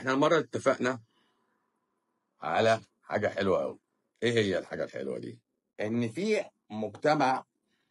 احنا المره اتفقنا على حاجه حلوه قوي ايه هي الحاجه الحلوه دي ان في مجتمع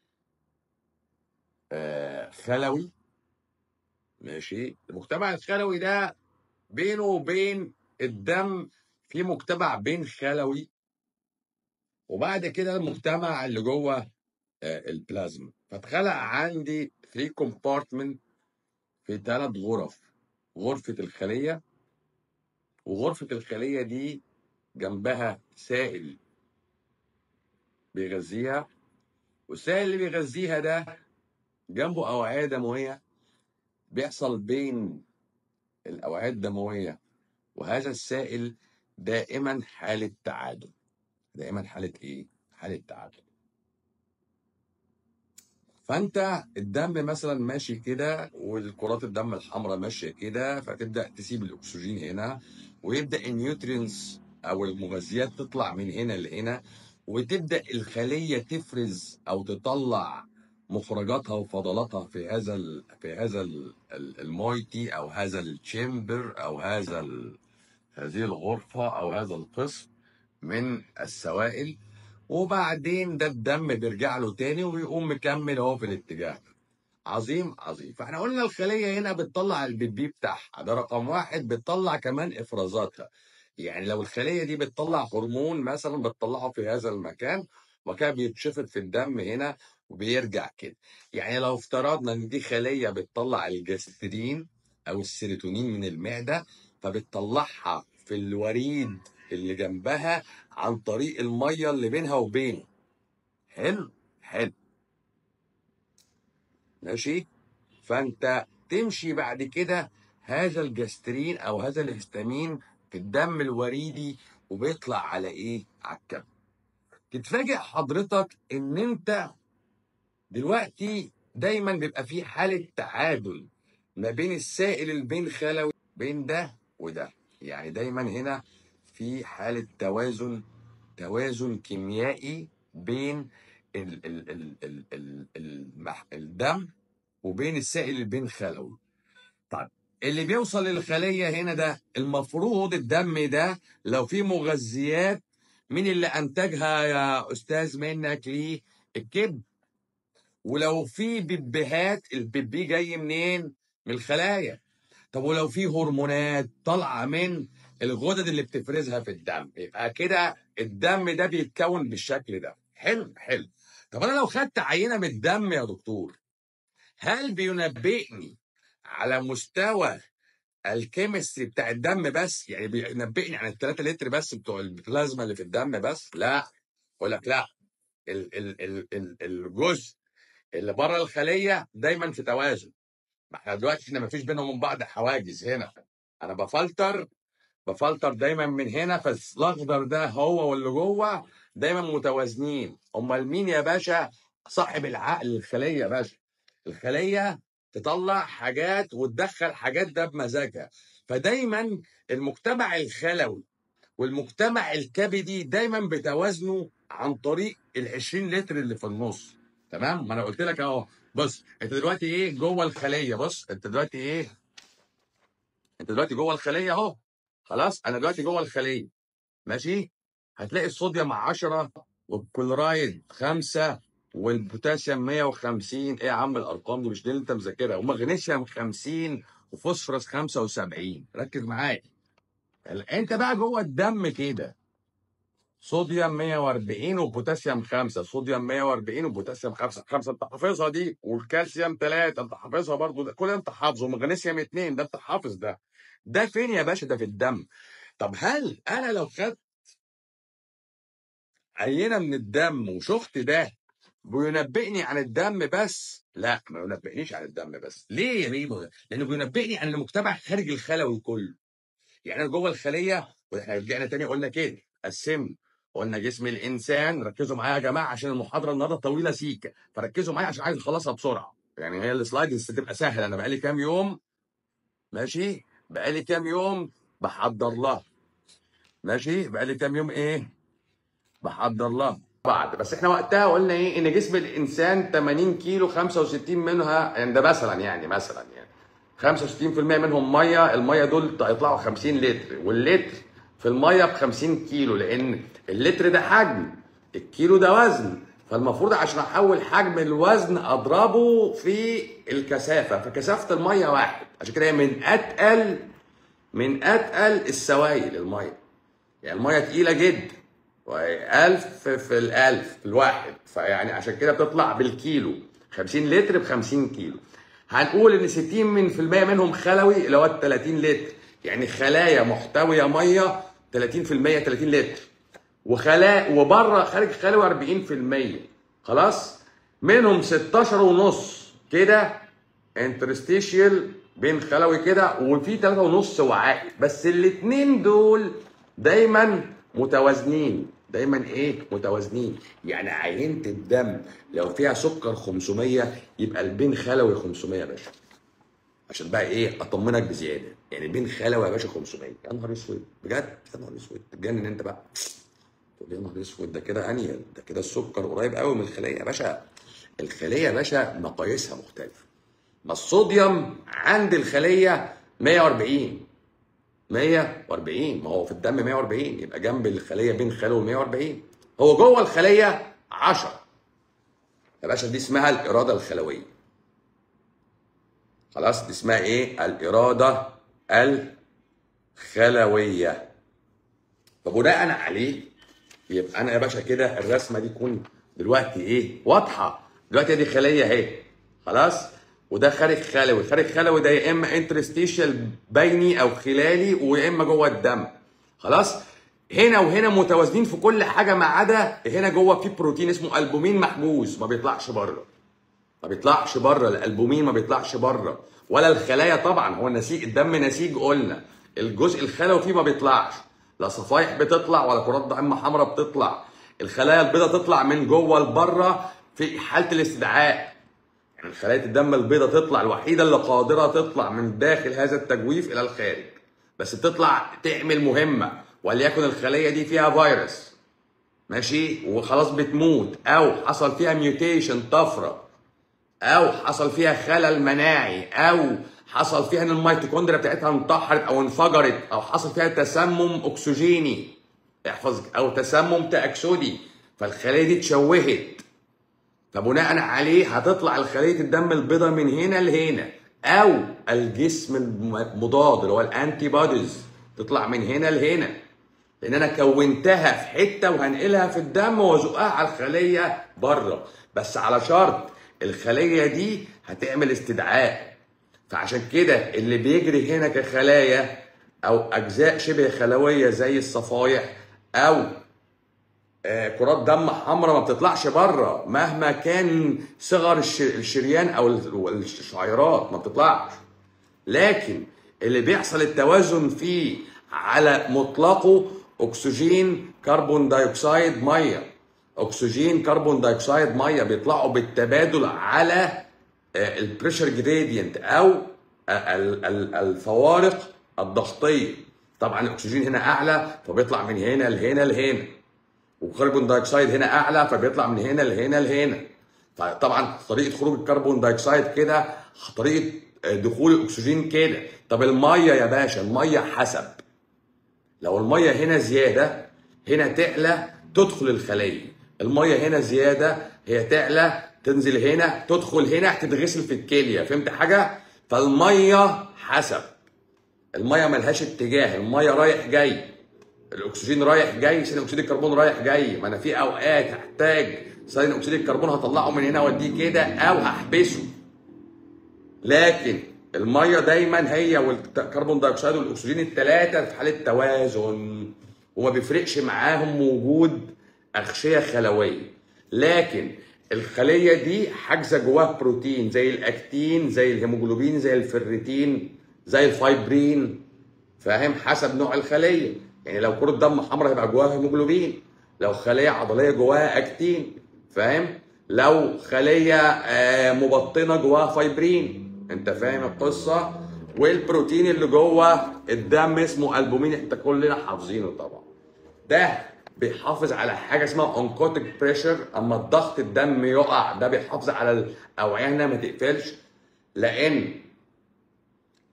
آه، خلوي ماشي المجتمع الخلوي ده بينه وبين الدم في مجتمع بين خلوي وبعد كده المجتمع اللي جوه آه، البلازما فاتخلق عندي 3 كومبارتمنت في ثلاث غرف غرفة الخلية وغرفة الخلية دي جنبها سائل بيغذيها والسائل اللي بيغذيها ده جنبه أوعية دموية بيحصل بين الأوعية الدموية وهذا السائل دائما حالة تعادل دائما حالة إيه؟ حالة تعادل فانت الدم مثلا ماشي كده والكرات الدم الحمراء ماشيه كده فتبدا تسيب الاكسجين هنا ويبدا النيوترينز او المغذيات تطلع من هنا لهنا وتبدا الخليه تفرز او تطلع مخرجاتها وفضلاتها في هذا ال في هذا ال- ال- المويتي او هذا التشامبر او هذا ال- هذه الغرفه او هذا القسم من السوائل وبعدين ده الدم بيرجع له تاني ويقوم مكمل اهو في الاتجاه ده. عظيم عظيم فاحنا قلنا الخليه هنا بتطلع البيبي بتاعها ده رقم واحد بتطلع كمان افرازاتها يعني لو الخليه دي بتطلع هرمون مثلا بتطلعه في هذا المكان وكان بيتشفط في الدم هنا وبيرجع كده يعني لو افترضنا ان دي خليه بتطلع الجسترين او السيروتونين من المعده فبتطلعها في الوريد اللي جنبها عن طريق الميه اللي بينها وبينه حلو حلو ماشي فانت تمشي بعد كده هذا الجسترين او هذا الهستامين في الدم الوريدي وبيطلع على ايه على الكبد تتفاجئ حضرتك ان انت دلوقتي دايما بيبقى في حالة تعادل ما بين السائل البين خلوي بين ده وده يعني دايما هنا في حالة توازن توازن كيميائي بين ال ال ال ال ال المح- الدم وبين السائل البين خلوي طيب اللي بيوصل للخلية هنا ده المفروض الدم ده لو في مغذيات مين اللي أنتجها يا أستاذ منك ليه الكبد ولو في بيبيهات البيبي جاي منين من الخلايا طب ولو في هرمونات طالعه من الغدد اللي بتفرزها في الدم يبقى كده الدم ده بيتكون بالشكل ده حلو حلو طب انا لو خدت عينه من الدم يا دكتور هل بينبئني على مستوى الكيمستري بتاع الدم بس يعني بينبئني عن الثلاثة لتر بس بتوع البلازما اللي في الدم بس لا اقول لك لا ال ال ال ال الجزء اللي بره الخليه دايما في توازن ما احنا دلوقتي احنا ما فيش بينهم وبين بعض حواجز هنا انا بفلتر بفلتر دايما من هنا فالاخضر ده هو واللي جوه دايما متوازنين امال مين يا باشا صاحب العقل الخليه يا باشا الخليه تطلع حاجات وتدخل حاجات ده بمزاجها فدايما المجتمع الخلوي والمجتمع الكبدي دايما بتوازنوا عن طريق ال 20 لتر اللي في النص تمام ما انا قلت لك اهو بص انت دلوقتي ايه جوه الخليه بص انت دلوقتي ايه انت دلوقتي جوه الخليه اهو خلاص انا دلوقتي جوه الخليه ماشي هتلاقي الصوديوم 10 والكلورايد 5 والبوتاسيوم 150 ايه يا عم الارقام دي مش دي اللي انت مذاكرها ومغنيسيوم 50 وفوسفورس 75 ركز معايا انت بقى جوه الدم كده صوديوم 140 وبوتاسيوم 5 صوديوم 140 وبوتاسيوم 5 5 انت حافظها دي والكالسيوم 3 انت حافظها برضو ده كل ده انت حافظه ومغنيسيوم 2 ده انت حافظ ده ده فين يا باشا ده في الدم طب هل انا لو خدت عينه من الدم وشفت ده بينبئني عن الدم بس لا ما ينبئنيش عن الدم بس ليه يا بيبو لانه بينبئني عن المجتمع خارج الخلوي كله يعني انا جوه الخليه واحنا رجعنا تاني قلنا كده قسمنا قلنا جسم الانسان ركزوا معايا يا جماعه عشان المحاضره النهارده طويله سيكه فركزوا معايا عشان عايز اخلصها بسرعه يعني هي السلايدز تبقى سهله انا بقالي كام يوم ماشي بقالي كام يوم بحضر لها ماشي بقالي كام يوم ايه بحضر لها بعد بس احنا وقتها قلنا ايه ان جسم الانسان 80 كيلو 65 منها يعني ده مثلا يعني مثلا يعني 65% منهم ميه الميه دول هيطلعوا 50 لتر واللتر في الميه ب 50 كيلو لان اللتر ده حجم الكيلو ده وزن فالمفروض عشان احول حجم الوزن اضربه في الكثافه فكثافه الميه واحد عشان كده هي من اتقل من اتقل السوائل الميه يعني الميه تقيله جدا 1000 في الألف في الواحد فيعني عشان كده بتطلع بالكيلو 50 لتر ب 50 كيلو هنقول ان 60 من في المية منهم خلوي اللي هو ال 30 لتر يعني خلايا محتويه ميه 30% 30 لتر وخلايا وبره خارج خلوي 40% خلاص منهم 16 ونص كده انترستيشيال بين خلوي كده وفي 3 ونص وعائي بس الاثنين دول دايما متوازنين دايما ايه متوازنين يعني عينه الدم لو فيها سكر 500 يبقى البين خلوي 500 يا باشا عشان بقى ايه اطمنك بزياده يعني بين خلوي يا باشا 500 يا نهار اسود بجد يا نهار اسود تتجنن انت بقى تقول يا نهار اسود ده كده انيل ده كده السكر قريب قوي من الخليه يا باشا الخليه يا باشا مقاييسها مختلفه ما الصوديوم عند الخليه 140 140 ما هو في الدم 140 يبقى جنب الخليه بين خلوي 140 هو جوه الخليه 10 يا باشا دي اسمها الاراده الخلويه خلاص دي اسمها ايه الاراده الخلويه فبناء عليه يبقى انا يا باشا كده الرسمه دي تكون دلوقتي ايه واضحه دلوقتي دي خليه اهي خلاص وده خارج خلوي خارج خلوي ده يا اما انترستيشال بيني او خلالي ويا اما جوه الدم خلاص هنا وهنا متوازنين في كل حاجه ما عدا هنا جوه في بروتين اسمه البومين محجوز ما بيطلعش بره ما بيطلعش بره الالبومين ما بيطلعش بره ولا الخلايا طبعا هو نسيج الدم نسيج قلنا الجزء الخلوي فيه ما بيطلعش لا صفائح بتطلع ولا كرات دم حمراء بتطلع الخلايا البيضاء تطلع من جوه لبره في حاله الاستدعاء يعني خلايا الدم البيضاء تطلع الوحيده اللي قادره تطلع من داخل هذا التجويف الى الخارج بس بتطلع تعمل مهمه وليكن الخليه دي فيها فيروس ماشي وخلاص بتموت او حصل فيها ميوتيشن طفره او حصل فيها خلل مناعي او حصل فيها ان الميتوكوندريا بتاعتها انتحرت او انفجرت او حصل فيها تسمم اكسجيني احفظ او تسمم تاكسدي فالخلايا دي اتشوهت فبناء عليه هتطلع الخليه الدم البيضاء من هنا لهنا او الجسم المضاد اللي هو الانتي بوديز تطلع من هنا لهنا لان انا كونتها في حته وهنقلها في الدم وازقها على الخليه بره بس على شرط الخليه دي هتعمل استدعاء فعشان كده اللي بيجري هنا كخلايا او اجزاء شبه خلويه زي الصفايح او آه، كرات دم حمراء ما بتطلعش بره مهما كان صغر الش- الشريان او ال- الشعيرات ما بتطلعش لكن اللي بيحصل التوازن فيه على مطلقه اكسجين كربون دايوكسيد ميه اكسجين كربون دايوكسيد ميه بيطلعوا بالتبادل على البريشر جريدينت او ال- ال- الفوارق الضغطيه طبعا الاكسجين هنا اعلى فبيطلع من هنا لهنا لهنا وكربون دايوكسيد هنا اعلى فبيطلع من هنا لهنا لهنا فطبعا طريقه خروج الكربون دايوكسيد كده طريقه دخول الاكسجين كده طب الميه يا باشا الميه حسب لو الميه هنا زياده هنا تعلى تدخل الخليه الميه هنا زياده هي تعلى تنزل هنا تدخل هنا تتغسل في الكليه فهمت حاجه فالميه حسب الميه ملهاش اتجاه الميه رايح جاي الاكسجين رايح جاي ثاني اكسيد الكربون رايح جاي ما انا في اوقات هحتاج ثاني اكسيد الكربون هطلعه من هنا واديه كده او هحبسه لكن الميه دايما هي والكربون دايوكسيد والاكسجين الثلاثه في حاله توازن وما بيفرقش معاهم وجود اغشيه خلويه لكن الخليه دي حاجزه جواها بروتين زي الاكتين زي الهيموجلوبين زي الفريتين زي الفايبرين فاهم حسب نوع الخليه يعني لو كره دم حمراء هيبقى جواها هيموجلوبين لو خليه عضليه جواها اكتين فاهم لو خليه آه، مبطنه جواها فايبرين انت فاهم القصه والبروتين اللي جوه الدم اسمه البومين انت كلنا حافظينه طبعا ده بيحافظ على حاجه اسمها اونكوتيك بريشر اما الضغط الدم يقع ده بيحافظ على الاوعيه انها ما تقفلش لان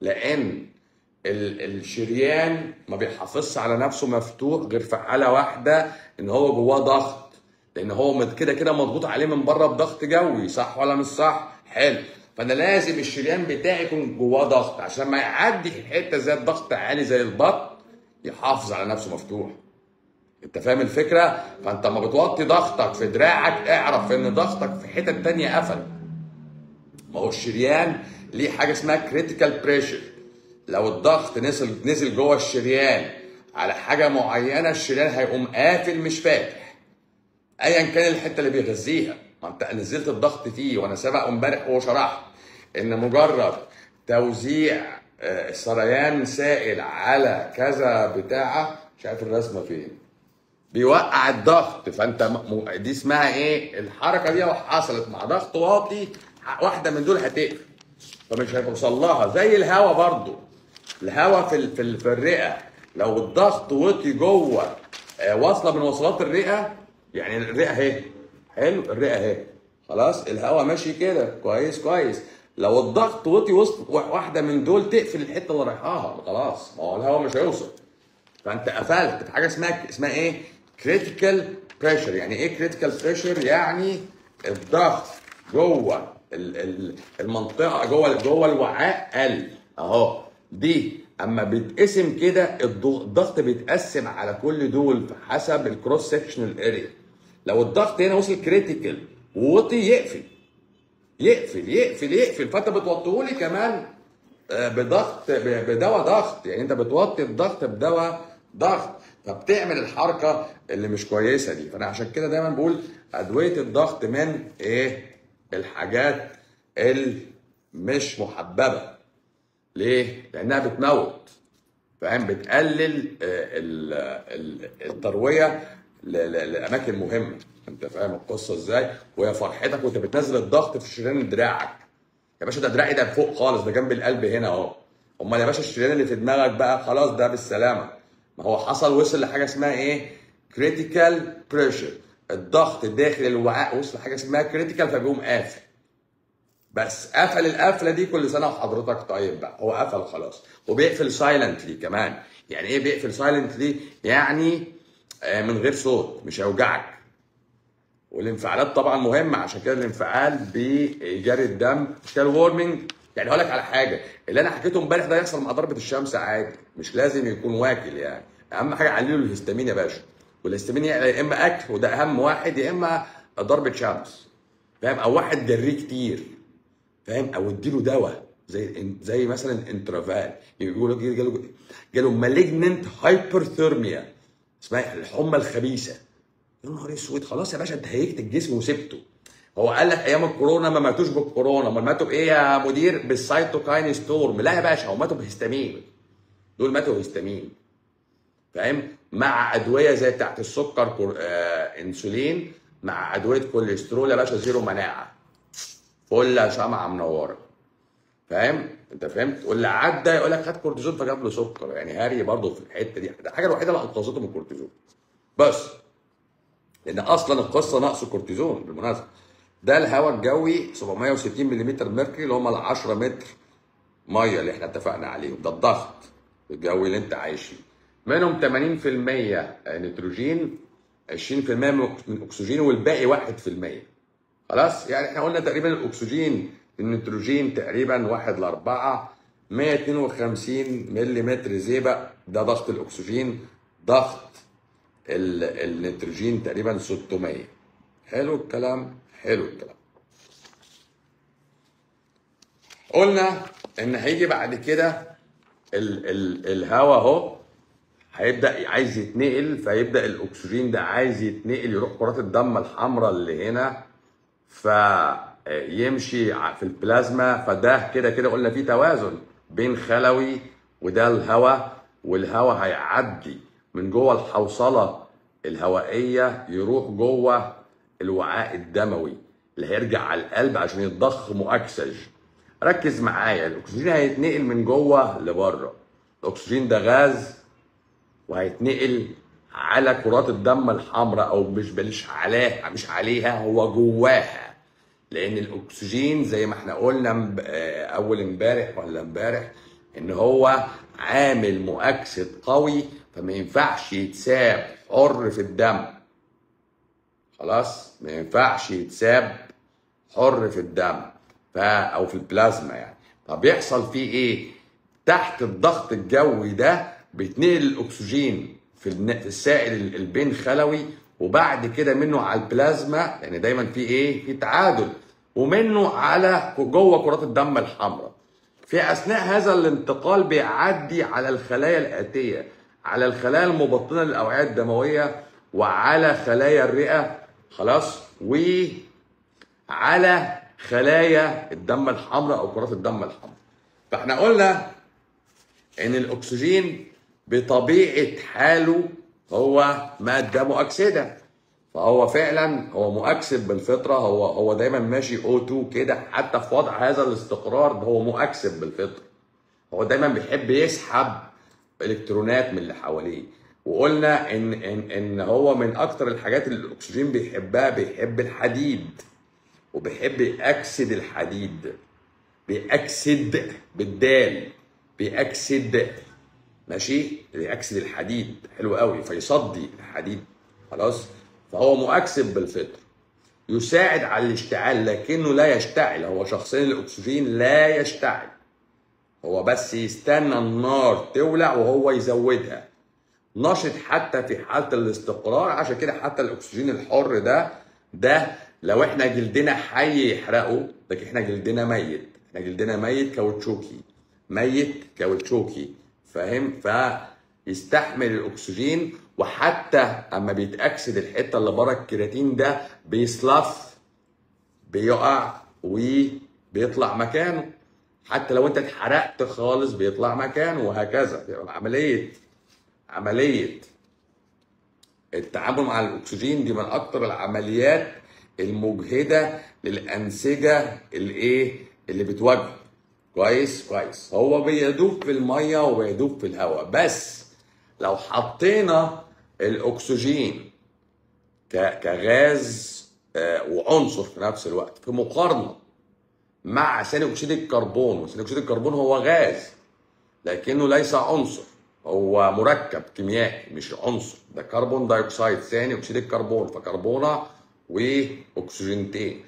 لان ال- الشريان ما بيحافظش على نفسه مفتوح غير في حاله واحده ان هو جواه ضغط لان هو مت- كده كده مضغوط عليه من بره بضغط جوي صح ولا مش صح حلو فانا لازم الشريان بتاعي يكون جواه ضغط عشان ما يعدي في حته زي الضغط عالي زي البطن يحافظ على نفسه مفتوح انت فاهم الفكره فانت لما بتوطي ضغطك في دراعك اعرف ان ضغطك في حتة تانية قفل ما هو الشريان ليه حاجه اسمها كريتيكال بريشر لو الضغط نزل نزل جوه الشريان على حاجه معينه الشريان هيقوم قافل مش فاتح ايا كان الحته اللي بيغذيها ما انت نزلت الضغط فيه وانا سبق امبارح وشرحت ان مجرد توزيع آه، سريان سائل على كذا بتاعه مش عارف الرسمه فين بيوقع الضغط فانت م- م- دي اسمها ايه الحركه دي لو حصلت مع ضغط واطي ح- واحده من دول هتقفل فمش هتوصل لها زي الهواء برضو الهواء في ال- في, ال- في الرئه لو الضغط وطي جوه آه، واصله من وصلات الرئه يعني الرئه اهي حلو الرئه اهي خلاص الهواء ماشي كده كويس كويس لو الضغط وطي وسط واحده من دول تقفل الحته اللي رايحاها خلاص ما هو الهواء مش هيوصل فانت قفلت في حاجه اسمها اسمها ايه؟ كريتيكال بريشر يعني ايه كريتيكال بريشر؟ يعني الضغط جوه ال- ال- المنطقه جوه جوه الوعاء قل اهو دي اما بيتقسم كده الضغ- الضغط بيتقسم على كل دول حسب الكروس سكشنال اريا لو الضغط هنا وصل كريتيكال ووطي يقفل يقفل يقفل يقفل فانت بتوطيه لي كمان آه، بضغط ب- بدواء ضغط يعني انت بتوطي الضغط بدواء ضغط فبتعمل الحركه اللي مش كويسه دي فانا عشان كده دايما بقول ادويه الضغط من ايه الحاجات المش محببه ليه لانها بتموت فاهم بتقلل آه، ال- ال- الترويه ل- ل- لاماكن مهمه انت فاهم القصه ازاي وهي فرحتك وانت بتنزل الضغط في شريان دراعك يا باشا ده دراعي ده فوق خالص ده جنب القلب هنا اهو امال يا باشا الشريان اللي في دماغك بقى خلاص ده بالسلامه ما هو حصل وصل لحاجه اسمها ايه كريتيكال بريشر الضغط داخل الوعاء وصل لحاجه اسمها كريتيكال فبيقوم قافل بس قفل القفله دي كل سنه وحضرتك طيب بقى هو قفل خلاص وبيقفل سايلنتلي كمان يعني ايه بيقفل سايلنتلي يعني آه، من غير صوت مش هيوجعك والانفعالات طبعا مهمه عشان كده الانفعال بجري الدم مش كده الورمنج يعني هقول لك على حاجه اللي انا حكيته امبارح ده يحصل مع ضربه الشمس عادي مش لازم يكون واكل يعني اهم حاجه علله الهستامين يا باشا والهستامين يعني يا اما اكل وده اهم واحد يا اما ضربه شمس فاهم او واحد جريه كتير فاهم او اديله دواء زي زي مثلا انترافال يقولوا لك جاله جاله مالجننت هايبرثيرميا اسمها الحمى الخبيثه يا نهار اسود خلاص يا باشا انت هيكت الجسم وسبته هو قال لك ايام الكورونا ما ماتوش بالكورونا امال ماتوا بايه يا مدير بالسايتوكاين ستورم لا يا باشا هم ماتوا بهستامين دول ماتوا بهستامين فاهم مع ادويه زي بتاعت السكر كور... آه... انسولين مع ادويه كوليسترول يا باشا زيرو مناعه فله شمعه منوره فاهم انت فهمت واللي عدى يقول لك خد كورتيزون فجاب له سكر يعني هاري برضه في الحته دي ده الحاجه الوحيده اللي انقذته من الكورتيزون بس لان اصلا القصه نقص الكورتيزون بالمناسبه ده الهواء الجوي 760 ملم ميركوري اللي هم ال 10 متر ميه اللي احنا اتفقنا عليهم ده الضغط الجوي اللي انت عايش فيه منهم 80% نيتروجين 20% من اكسجين والباقي 1% خلاص يعني احنا قلنا تقريبا الاكسجين النيتروجين تقريبا 1 ل 4 152 ملم زئبق ده ضغط الاكسجين ضغط ال- النيتروجين تقريبا 600 حلو الكلام حلو الكلام قلنا ان هيجي بعد كده ال ال الهواء اهو هيبدا عايز يتنقل فيبدا الاكسجين ده عايز يتنقل يروح كرات الدم الحمراء اللي هنا فيمشي ع- في البلازما فده كده كده قلنا فيه توازن بين خلوي وده الهواء والهواء هيعدي من جوه الحوصله الهوائيه يروح جوه الوعاء الدموي اللي هيرجع على القلب عشان يتضخ مؤكسج ركز معايا الاكسجين هيتنقل من جوه لبره الاكسجين ده غاز وهيتنقل على كرات الدم الحمراء او مش بلاش عليها مش عليها هو جواها لان الاكسجين زي ما احنا قلنا امب- آه، اول امبارح ولا امبارح ان هو عامل مؤكسد قوي فما ينفعش يتساب حر في الدم خلاص ما ينفعش يتساب حر في الدم ف او في البلازما يعني فبيحصل فيه ايه تحت الضغط الجوي ده بيتنقل الاكسجين في الن- في السائل البين خلوي وبعد كده منه على البلازما لان دايما في ايه في تعادل ومنه على جوه كرات الدم الحمراء في اثناء هذا الانتقال بيعدي على الخلايا الاتيه على الخلايا المبطنه للاوعيه الدمويه وعلى خلايا الرئه خلاص وعلى خلايا الدم الحمراء او كرات الدم الحمراء فاحنا قلنا ان الاكسجين بطبيعه حاله هو ماده مؤكسده فهو فعلا هو مؤكسد بالفطره هو هو دايما ماشي او 2 كده حتى في وضع هذا الاستقرار هو مؤكسد بالفطره هو دايما بيحب يسحب الكترونات من اللي حواليه وقلنا ان ان ان هو من اكتر الحاجات اللي الاكسجين بيحبها بيحب الحديد وبيحب يأكسد الحديد بيأكسد بالدال بيأكسد ماشي بيأكسد الحديد حلو قوي فيصدي الحديد خلاص فهو مؤكسد بالفطر يساعد على الاشتعال لكنه لا يشتعل هو شخصيا الاكسجين لا يشتعل هو بس يستنى النار تولع وهو يزودها نشط حتى في حاله الاستقرار عشان كده حتى الاكسجين الحر ده ده لو احنا جلدنا حي يحرقه لكن احنا جلدنا ميت احنا جلدنا ميت كاوتشوكي ميت كاوتشوكي فاهم فيستحمل الاكسجين وحتى اما بيتاكسد الحته اللي بره الكيراتين ده بيصلف بيقع وبيطلع مكانه حتى لو انت اتحرقت خالص بيطلع مكانه وهكذا يبقى عمليه عمليه التعامل مع الاكسجين دي من اكتر العمليات المجهده للانسجه الايه اللي بتواجهه كويس كويس هو بيدوب في الميه وبيدوب في الهواء بس لو حطينا الاكسجين ك- كغاز آه، وعنصر في نفس الوقت في مقارنه مع ثاني اكسيد الكربون وثاني اكسيد الكربون هو غاز لكنه ليس عنصر هو مركب كيميائي مش عنصر ده كربون دايوكسيد ثاني اكسيد الكربون فكربونه واكسجينتين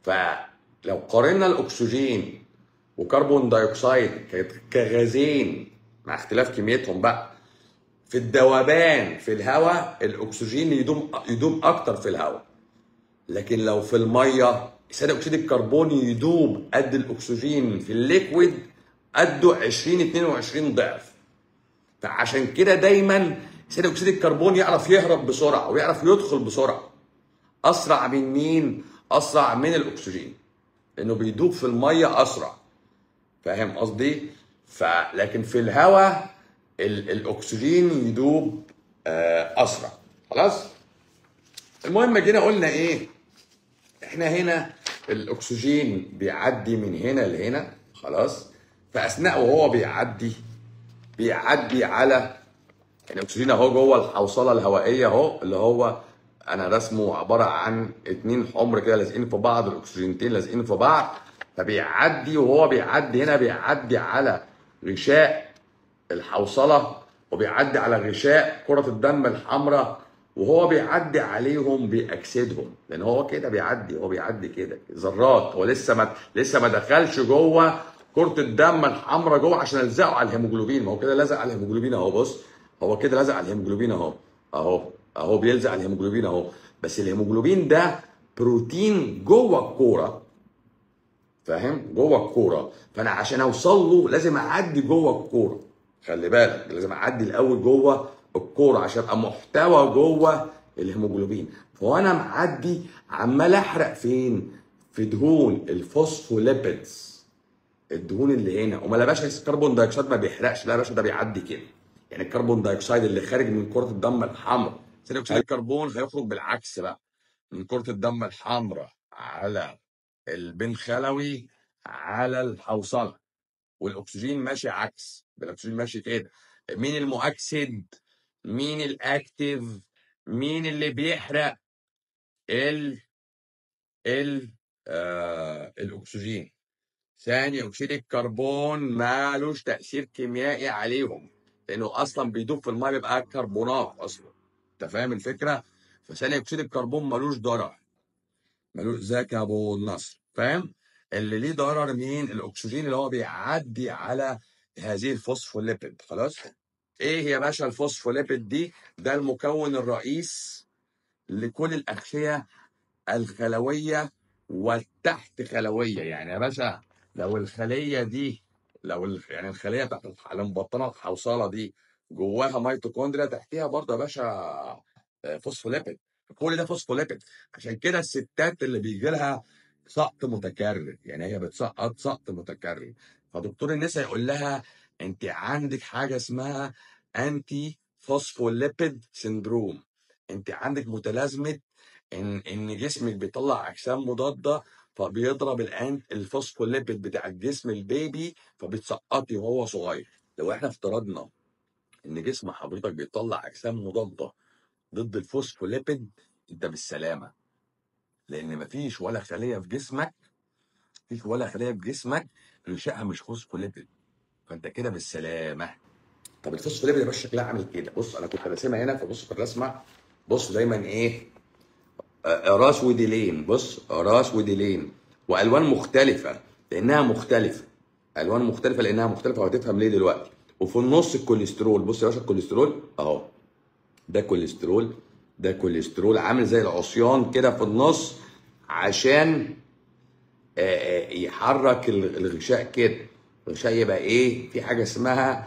فلو قارنا الاكسجين وكربون دايوكسيد ك- كغازين مع اختلاف كميتهم بقى في الذوبان في الهواء الاكسجين يدوم يدوم اكتر في الهواء لكن لو في الميه ثاني اكسيد الكربون يدوب قد الاكسجين في الليكويد قده 20 22 ضعف فعشان كده دايما ثاني اكسيد الكربون يعرف يهرب بسرعه ويعرف يدخل بسرعه اسرع من مين اسرع من الاكسجين لانه بيدوب في الميه اسرع فاهم قصدي فلكن في الهواء ال- الاكسجين يدوب آه، اسرع خلاص المهم جينا قلنا ايه احنا هنا الاكسجين بيعدي من هنا لهنا خلاص فاثناء وهو بيعدي بيعدي على الاكسجين اهو جوه الحوصله الهوائيه اهو اللي هو انا رسمه عباره عن اتنين حمر كده لازقين في بعض الاكسجينتين لازقين في بعض فبيعدي وهو بيعدي هنا بيعدي على غشاء الحوصله وبيعدي على غشاء كره الدم الحمراء وهو بيعدي عليهم بيأكسدهم لان هو كده بيعدي هو بيعدي كده ذرات هو لسه ما لسه ما دخلش جوه كره الدم الحمراء جوه عشان الزقه على الهيموجلوبين ما هو كده لزق على الهيموجلوبين اهو بص هو كده لزق على الهيموجلوبين اهو اهو اهو بيلزق على الهيموجلوبين اهو بس الهيموجلوبين ده بروتين جوه الكوره فاهم جوه الكوره فانا عشان اوصل له لازم اعدي جوه الكوره خلي بالك لازم اعدي الاول جوه الكوره عشان ابقى محتوى جوه الهيموجلوبين فوانا معدي عمال احرق فين في دهون الفوسفوليبيدز الدهون اللي هنا وما لا باشا الكربون دايوكسيد ما بيحرقش لا يا باشا ده بيعدي كده يعني الكربون دايوكسيد اللي خارج من كره الدم الحمراء ثاني اكسيد الكربون هيخرج بالعكس بقى من كره الدم الحمراء على البن خلوي على الحوصله والاكسجين ماشي عكس الاكسجين ماشي كده مين المؤكسد مين الاكتيف مين اللي بيحرق ال ال آه الاكسجين ثاني اكسيد الكربون مالوش تاثير كيميائي عليهم لانه اصلا بيدوب في الميه بيبقى كربونات اصلا انت فاهم الفكره فثاني اكسيد الكربون ملوش ضرر ملوش ذاك يا ابو النصر فاهم اللي ليه ضرر مين الاكسجين اللي هو بيعدي على هذه الفوسفوليبيد خلاص ايه يا باشا الفوسفوليبيد دي ده المكون الرئيس لكل الاغشيه الخلويه والتحت خلويه يعني يا باشا لو الخليه دي لو ال- يعني الخليه بتاعت الح- اللي مبطنه الحوصله دي جواها ميتوكوندريا تحتيها برضه يا باشا آه، فوسفوليبيد كل ده فوسفوليبيد عشان كده الستات اللي بيجي لها سقط متكرر يعني هي بتسقط سقط متكرر فدكتور النساء يقول لها انت عندك حاجه اسمها انتي فوسفوليبيد سيندروم انت عندك متلازمه ان ان جسمك بيطلع اجسام مضاده فبيضرب الان الفوسفوليبيد بتاع الجسم البيبي فبتسقطي وهو صغير لو احنا افترضنا ان جسم حضرتك بيطلع اجسام مضاده ضد الفوسفوليبيد انت بالسلامه لان مفيش ولا خليه في جسمك مفيش ولا خليه في جسمك انشائها مش فوسفوليبيد فانت كده بالسلامه طب الفوسفوليبيد يا باشا شكلها عامل كده بص انا كنت راسمها هنا فبص في الرسمه بص دايما ايه آه، راس وديلين بص راس وديلين والوان مختلفه لانها مختلفه الوان مختلفه لانها مختلفه وهتفهم ليه دلوقتي وفي النص الكوليسترول بص يا باشا الكوليسترول اهو ده كوليسترول ده كوليسترول عامل زي العصيان كده في النص عشان آه، آه، يحرك ال- الغشاء كده الغشاء يبقى ايه في حاجه اسمها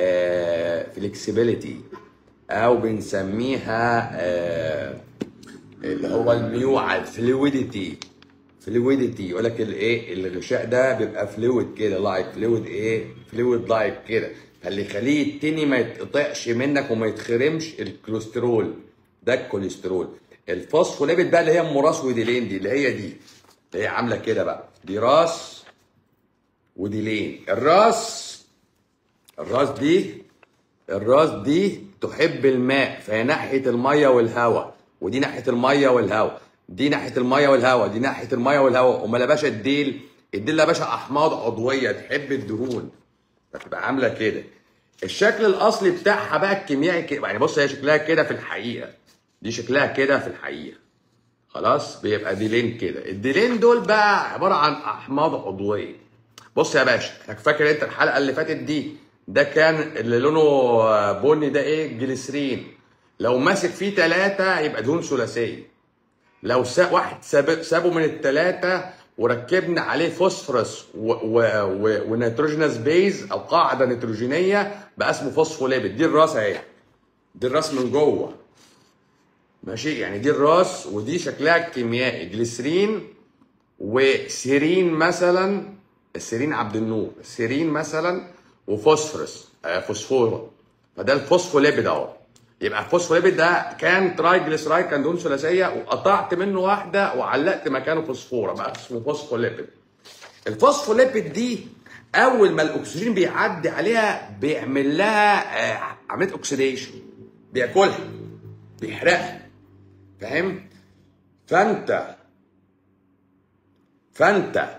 فليكسيبيليتي او بنسميها آه، اللي هو الميوعة فلويديتي فلويديتي يقول لك الايه الغشاء ده بيبقى فلويد كده لايك فلويد ايه فلويد لايك كده فاللي يخليه التاني ما يتقطعش منك وما يتخرمش الكوليسترول ده الكوليسترول الفوسفوليبيد بقى اللي هي ام راس وديلين دي اللي هي دي اللي هي عامله كده بقى دي راس وديلين الراس الراس دي الراس دي تحب الماء فهي ناحيه الميه والهواء ودي ناحيه الميه والهواء دي ناحيه الميه والهواء دي ناحيه الميه والهواء امال يا باشا الديل الديل يا باشا احماض عضويه تحب الدهون فتبقى عامله كده الشكل الاصلي بتاعها بقى الكيميائي كده يعني بص هي شكلها كده في الحقيقه دي شكلها كده في الحقيقه خلاص بيبقى ديلين كده الديلين دول بقى عباره عن احماض عضويه بص يا باشا انا فاكر انت الحلقه اللي فاتت دي ده كان اللي لونه بني ده ايه جليسرين لو ماسك فيه ثلاثة يبقى دهون ثلاثية لو سا واحد ساب سابه من الثلاثة وركبنا عليه فوسفورس و... و... و... ونيتروجينوس بيز او قاعدة نيتروجينية بقى اسمه فوسفوليبيد دي الراس اهي دي الراس من جوه ماشي يعني دي الراس ودي شكلها الكيميائي جليسرين وسيرين مثلا السيرين عبد النور سيرين مثلا وفوسفورس آه، فوسفورا فده الفوسفوليبيد اهو يبقى الفوسفوليبيد ده كان ترايجليسرايد كان دهون ثلاثيه وقطعت منه واحده وعلقت مكانه فوسفورا بقى اسمه فوسفوليبيد الفوسفوليبيد دي اول ما الاكسجين بيعدي عليها بيعمل لها آه، عمليه اوكسيديشن بياكلها بيحرقها فاهم فانت فانت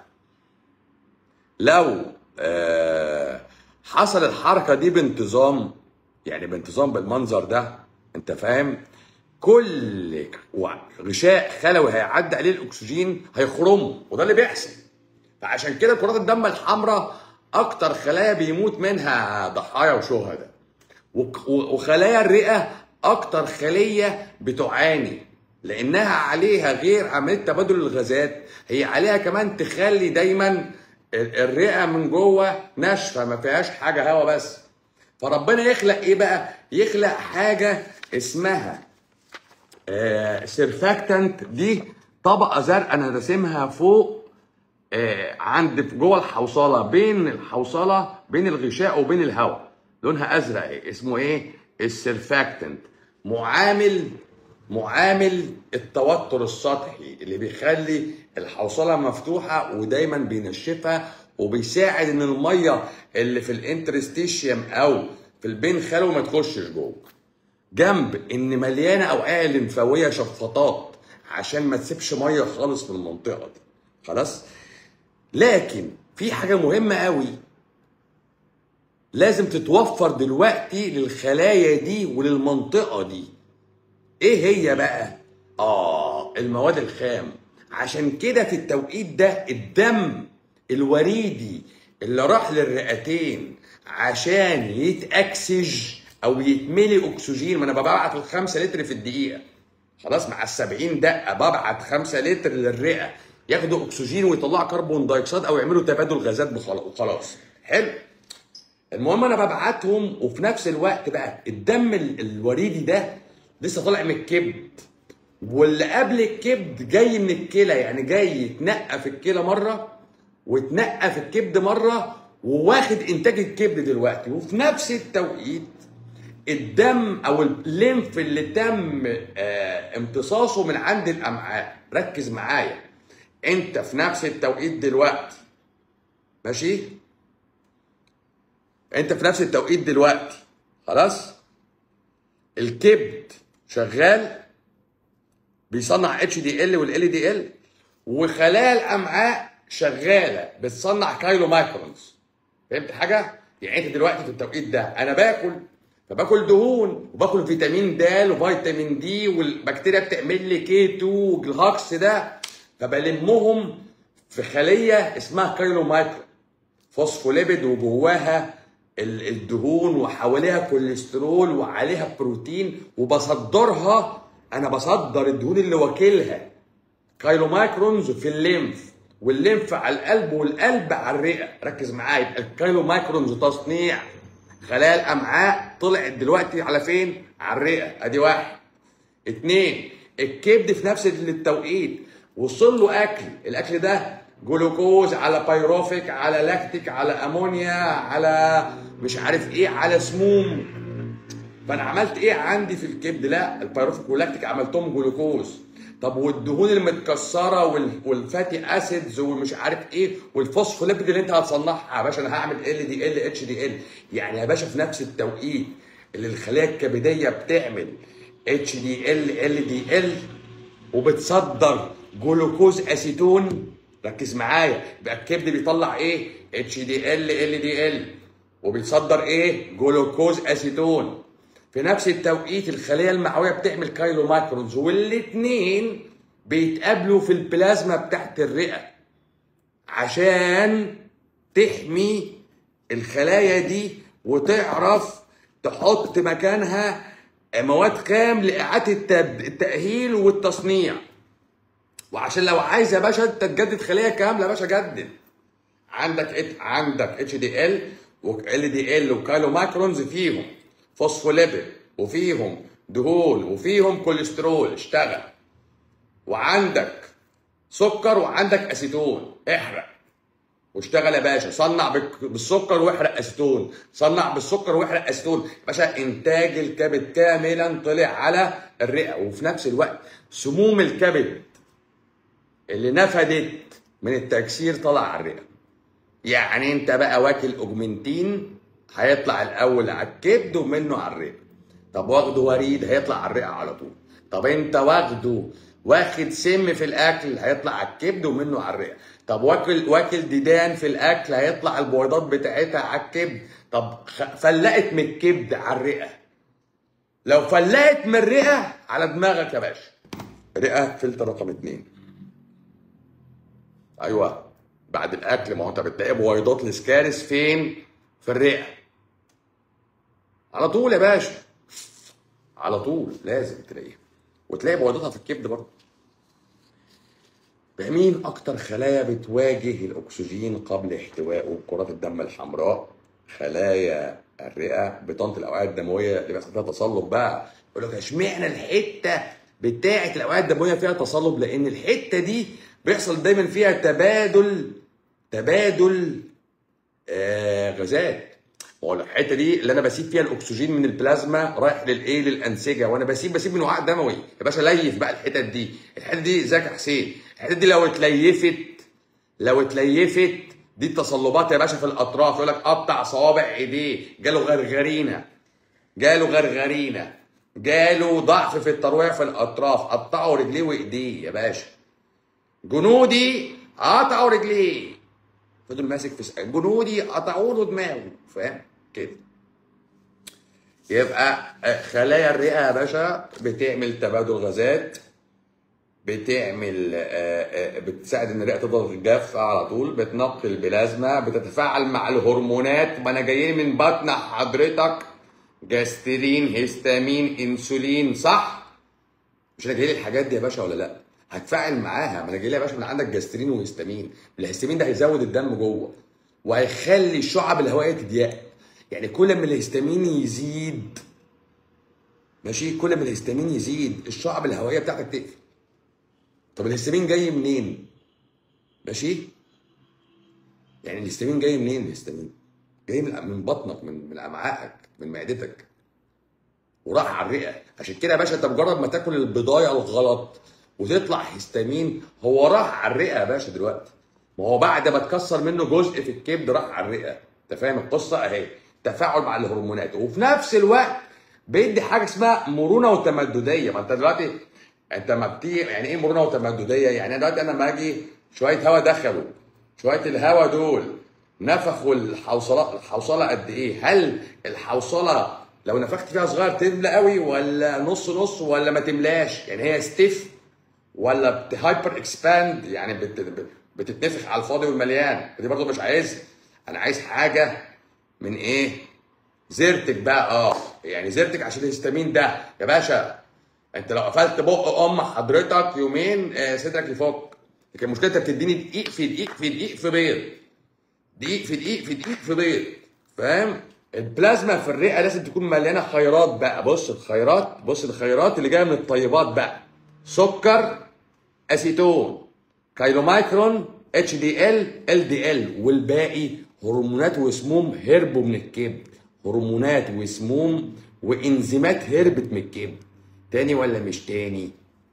لو آه، حصل الحركه دي بانتظام يعني بانتظام بالمنظر ده انت فاهم كل غشاء خلوي هيعدي عليه الاكسجين هيخرمه وده اللي بيحصل فعشان كده كرات الدم الحمراء اكتر خلايا بيموت منها ضحايا وشهداء وك- وخلايا الرئه اكتر خليه بتعاني لانها عليها غير عمليه تبادل الغازات هي عليها كمان تخلي دايما ال- الرئه من جوه ناشفه ما فيهاش حاجه هوا بس فربنا يخلق ايه بقى يخلق حاجه اسمها آه سيرفاكتنت دي طبقه زرقاء انا راسمها فوق آه، عند في جوه الحوصله بين الحوصله بين الغشاء وبين الهواء لونها ازرق إيه؟ اسمه ايه السيرفاكتنت معامل معامل التوتر السطحي اللي بيخلي الحوصله مفتوحه ودايما بينشفها وبيساعد ان الميه اللي في الانترستيشيوم او في البين خلوي ما تخشش جوه جنب ان مليانه اوعيه لمفاويه شفاطات عشان ما تسيبش ميه خالص في المنطقه دي خلاص لكن في حاجه مهمه قوي لازم تتوفر دلوقتي للخلايا دي وللمنطقه دي ايه هي بقى اه المواد الخام عشان كده في التوقيت ده الدم الوريدي اللي راح للرئتين عشان يتأكسج او يتملي اكسجين ما انا ببعت الخمسة لتر في الدقيقة خلاص مع السبعين دقة ببعت خمسة لتر للرئة ياخدوا اكسجين ويطلعوا كربون دايوكسيد او يعملوا تبادل غازات بخلا- وخلاص حلو المهم انا ببعتهم وفي نفس الوقت بقى الدم ال- الوريدي ده لسه طالع من الكبد واللي قبل الكبد جاي من الكلى يعني جاي يتنقى في الكلى مره واتنقى في الكبد مره وواخد انتاج الكبد دلوقتي وفي نفس التوقيت الدم او الليمف اللي تم آه، امتصاصه من عند الامعاء ركز معايا انت في نفس التوقيت دلوقتي ماشي انت في نفس التوقيت دلوقتي خلاص الكبد شغال بيصنع اتش دي ال والال دي ال وخلايا الامعاء شغاله بتصنع كايلو مايكرونز فهمت حاجه؟ يعني انت دلوقتي في التوقيت ده انا باكل فباكل دهون وباكل فيتامين د وفيتامين دي والبكتيريا بتعمل لي كي 2 والهكس ده فبلمهم في خليه اسمها كايلو مايكرون فوسفوليبيد وجواها ال- الدهون وحواليها كوليسترول وعليها بروتين وبصدرها انا بصدر الدهون اللي واكلها كايلو مايكرونز في الليمف والليمف على القلب والقلب على الرئه ركز معايا يبقى الكايلو مايكرونز تصنيع خلايا الامعاء طلعت دلوقتي على فين على الرئه ادي واحد اتنين الكبد في نفس التوقيت وصل له اكل الاكل ده جلوكوز على بايروفيك على لاكتيك على امونيا على مش عارف ايه على سموم فانا عملت ايه عندي في الكبد لا البايروفيك واللاكتيك عملتهم جلوكوز طب والدهون المتكسره وال- والفاتي اسيدز ومش عارف ايه والفوسفوليبيد اللي انت هتصنعها يا باشا انا هعمل ال دي ال اتش دي ال يعني يا باشا في نفس التوقيت اللي الخلايا الكبديه بتعمل اتش دي ال ال دي ال وبتصدر جلوكوز اسيتون ركز معايا يبقى الكبد بيطلع ايه اتش دي ال ال دي ال وبيتصدر ايه جلوكوز اسيتون في نفس التوقيت الخليه المعويه بتعمل كايلو مايكرونز والاثنين بيتقابلوا في البلازما بتاعت الرئه عشان تحمي الخلايا دي وتعرف تحط مكانها مواد خام لاعاده التب- التاهيل والتصنيع وعشان لو عايز يا باشا انت تجدد خليه كامله يا باشا جدد عندك ات عندك اتش دي ال وال دي ال وكايلو مايكرونز فيهم فوسفوليبيد وفيهم دهون وفيهم كوليسترول اشتغل وعندك سكر وعندك اسيتون احرق واشتغل يا باشا صنع بالك- بالسكر واحرق اسيتون صنع بالسكر واحرق اسيتون باشا انتاج الكبد كاملا طلع على الرئه وفي نفس الوقت سموم الكبد اللي نفدت من التكسير طلع على الرئه يعني انت بقى واكل اوجمنتين هيطلع الاول على الكبد ومنه على الرئه طب واخده وريد هيطلع على الرئه على طول طب انت واخده واخد سم في الاكل هيطلع على الكبد ومنه على الرئه طب واكل واكل ديدان في الاكل هيطلع البويضات بتاعتها على الكبد طب خ- فلقت من الكبد على الرئه لو فلقت من الرئه على دماغك يا باشا رئه فلتر رقم اتنين ايوه بعد الاكل ما هو انت بتلاقي بويضات الاسكارس فين في الرئه على طول يا باشا على طول لازم تلاقيها وتلاقي بويضاتها في الكبد برضه مين اكتر خلايا بتواجه الاكسجين قبل احتوائه كرات الدم الحمراء خلايا الرئه بطانه الاوعيه الدمويه اللي بيحصل فيها تصلب بقى يقول لك اشمعنى الحته بتاعه الاوعيه الدمويه فيها تصلب لان الحته دي بيحصل دايما فيها تبادل تبادل آه غازات ما هو الحته دي اللي انا بسيب فيها الاكسجين من البلازما رايح للايه للانسجه وانا بسيب بسيب من وعاء دموي يا باشا ليف بقى الحتت دي الحتت دي ازيك يا حسين الحتت دي لو اتليفت لو اتليفت دي التصلبات يا باشا في الاطراف يقول لك قطع صوابع ايديه جاله غرغرينه جاله غرغرينه جاله ضعف في الترويع في الاطراف قطعوا رجليه وايديه يا باشا جنودي قطعوا رجليه فضل ماسك في س- جنودي قطعوا له دماغه فاهم كده يبقى آه، خلايا الرئه يا باشا بتعمل تبادل غازات بتعمل آه، آه، بتساعد ان الرئه تفضل جافه على طول بتنقي البلازما بتتفاعل مع الهرمونات ما انا جاي من بطن حضرتك جاسترين هيستامين انسولين صح مش انا جاي لي الحاجات دي يا باشا ولا لا هتفاعل معاها ما انا جاي لي يا باشا من عندك جاسترين وهيستامين الهيستامين ده هيزود الدم جوه وهيخلي الشعب الهوائيه تضيق يعني كل ما الهيستامين يزيد ماشي كل ما الهيستامين يزيد الشعب الهوائيه بتاعتك تقفل طب الهيستامين جاي منين ماشي يعني الهيستامين جاي منين الهيستامين جاي من من بطنك من من امعائك من معدتك وراح على الرئه عشان كده يا باشا انت مجرد ما تاكل البضايه الغلط وتطلع هيستامين هو راح على الرئه يا باشا دلوقتي ما هو بعد ما اتكسر منه جزء في الكبد راح على الرئه انت فاهم القصه اهي تفاعل مع الهرمونات وفي نفس الوقت بيدي حاجه اسمها مرونه وتمدديه ما انت دلوقتي انت ما بتيجي يعني ايه مرونه وتمدديه يعني أنا دلوقتي انا لما اجي شويه هواء دخلوا شويه الهواء دول نفخوا الحوصله الحوصله قد ايه هل الحوصله لو نفخت فيها صغير تملى قوي ولا نص نص ولا ما تملاش يعني هي ستيف ولا هايبر اكسباند يعني بت... بت- بتتنفخ على الفاضي والمليان دي برضه مش عايزها انا عايز حاجه من ايه زرتك بقى اه يعني زرتك عشان الهستامين ده يا باشا انت لو قفلت بق ام حضرتك يومين آه، صدرك يفك لكن المشكله انت بتديني دقيق في دقيق في دقيق في بيض دقيق في دقيق في دقيق في بيض فاهم البلازما في الرئه لازم تكون مليانه خيرات بقى بص الخيرات بص الخيرات اللي جايه من الطيبات بقى سكر اسيتون كايلومايكرون اتش دي ال ال دي ال والباقي هرمونات وسموم هربوا من الكبد هرمونات وسموم وانزيمات هربت من الكبد تاني ولا مش تاني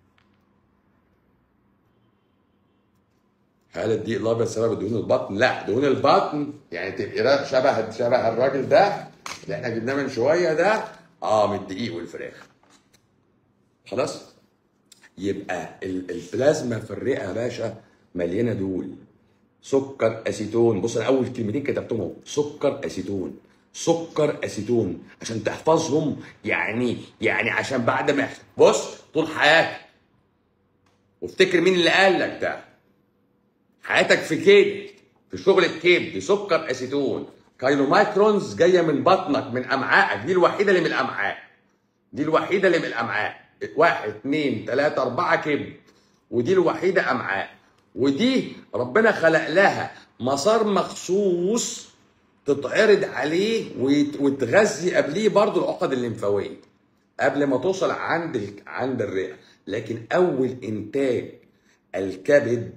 هل الدقيق الابيض سبب دهون البطن؟ لا دهون البطن يعني تبقى ده شبه شبه الراجل ده اللي احنا جبناه من شويه ده اه من الدقيق والفراخ خلاص يبقى ال- البلازما في الرئه يا باشا مليانه دول سكر اسيتون بص انا اول كلمتين كتبتهم اهو سكر اسيتون سكر اسيتون عشان تحفظهم يعني يعني عشان بعد ما بص طول حياتك وافتكر مين اللي قال لك ده حياتك في كبد في شغل الكبد سكر اسيتون كايلومايكرونز جايه من بطنك من امعائك دي الوحيده اللي من الامعاء دي الوحيده اللي من الامعاء واحد اتنين تلاته اربعه كبد ودي الوحيده امعاء ودي ربنا خلق لها مسار مخصوص تتعرض عليه ويت- وتغذي قبليه برضو العقد الليمفاويه قبل ما توصل عند ال- عند الرئه لكن اول انتاج الكبد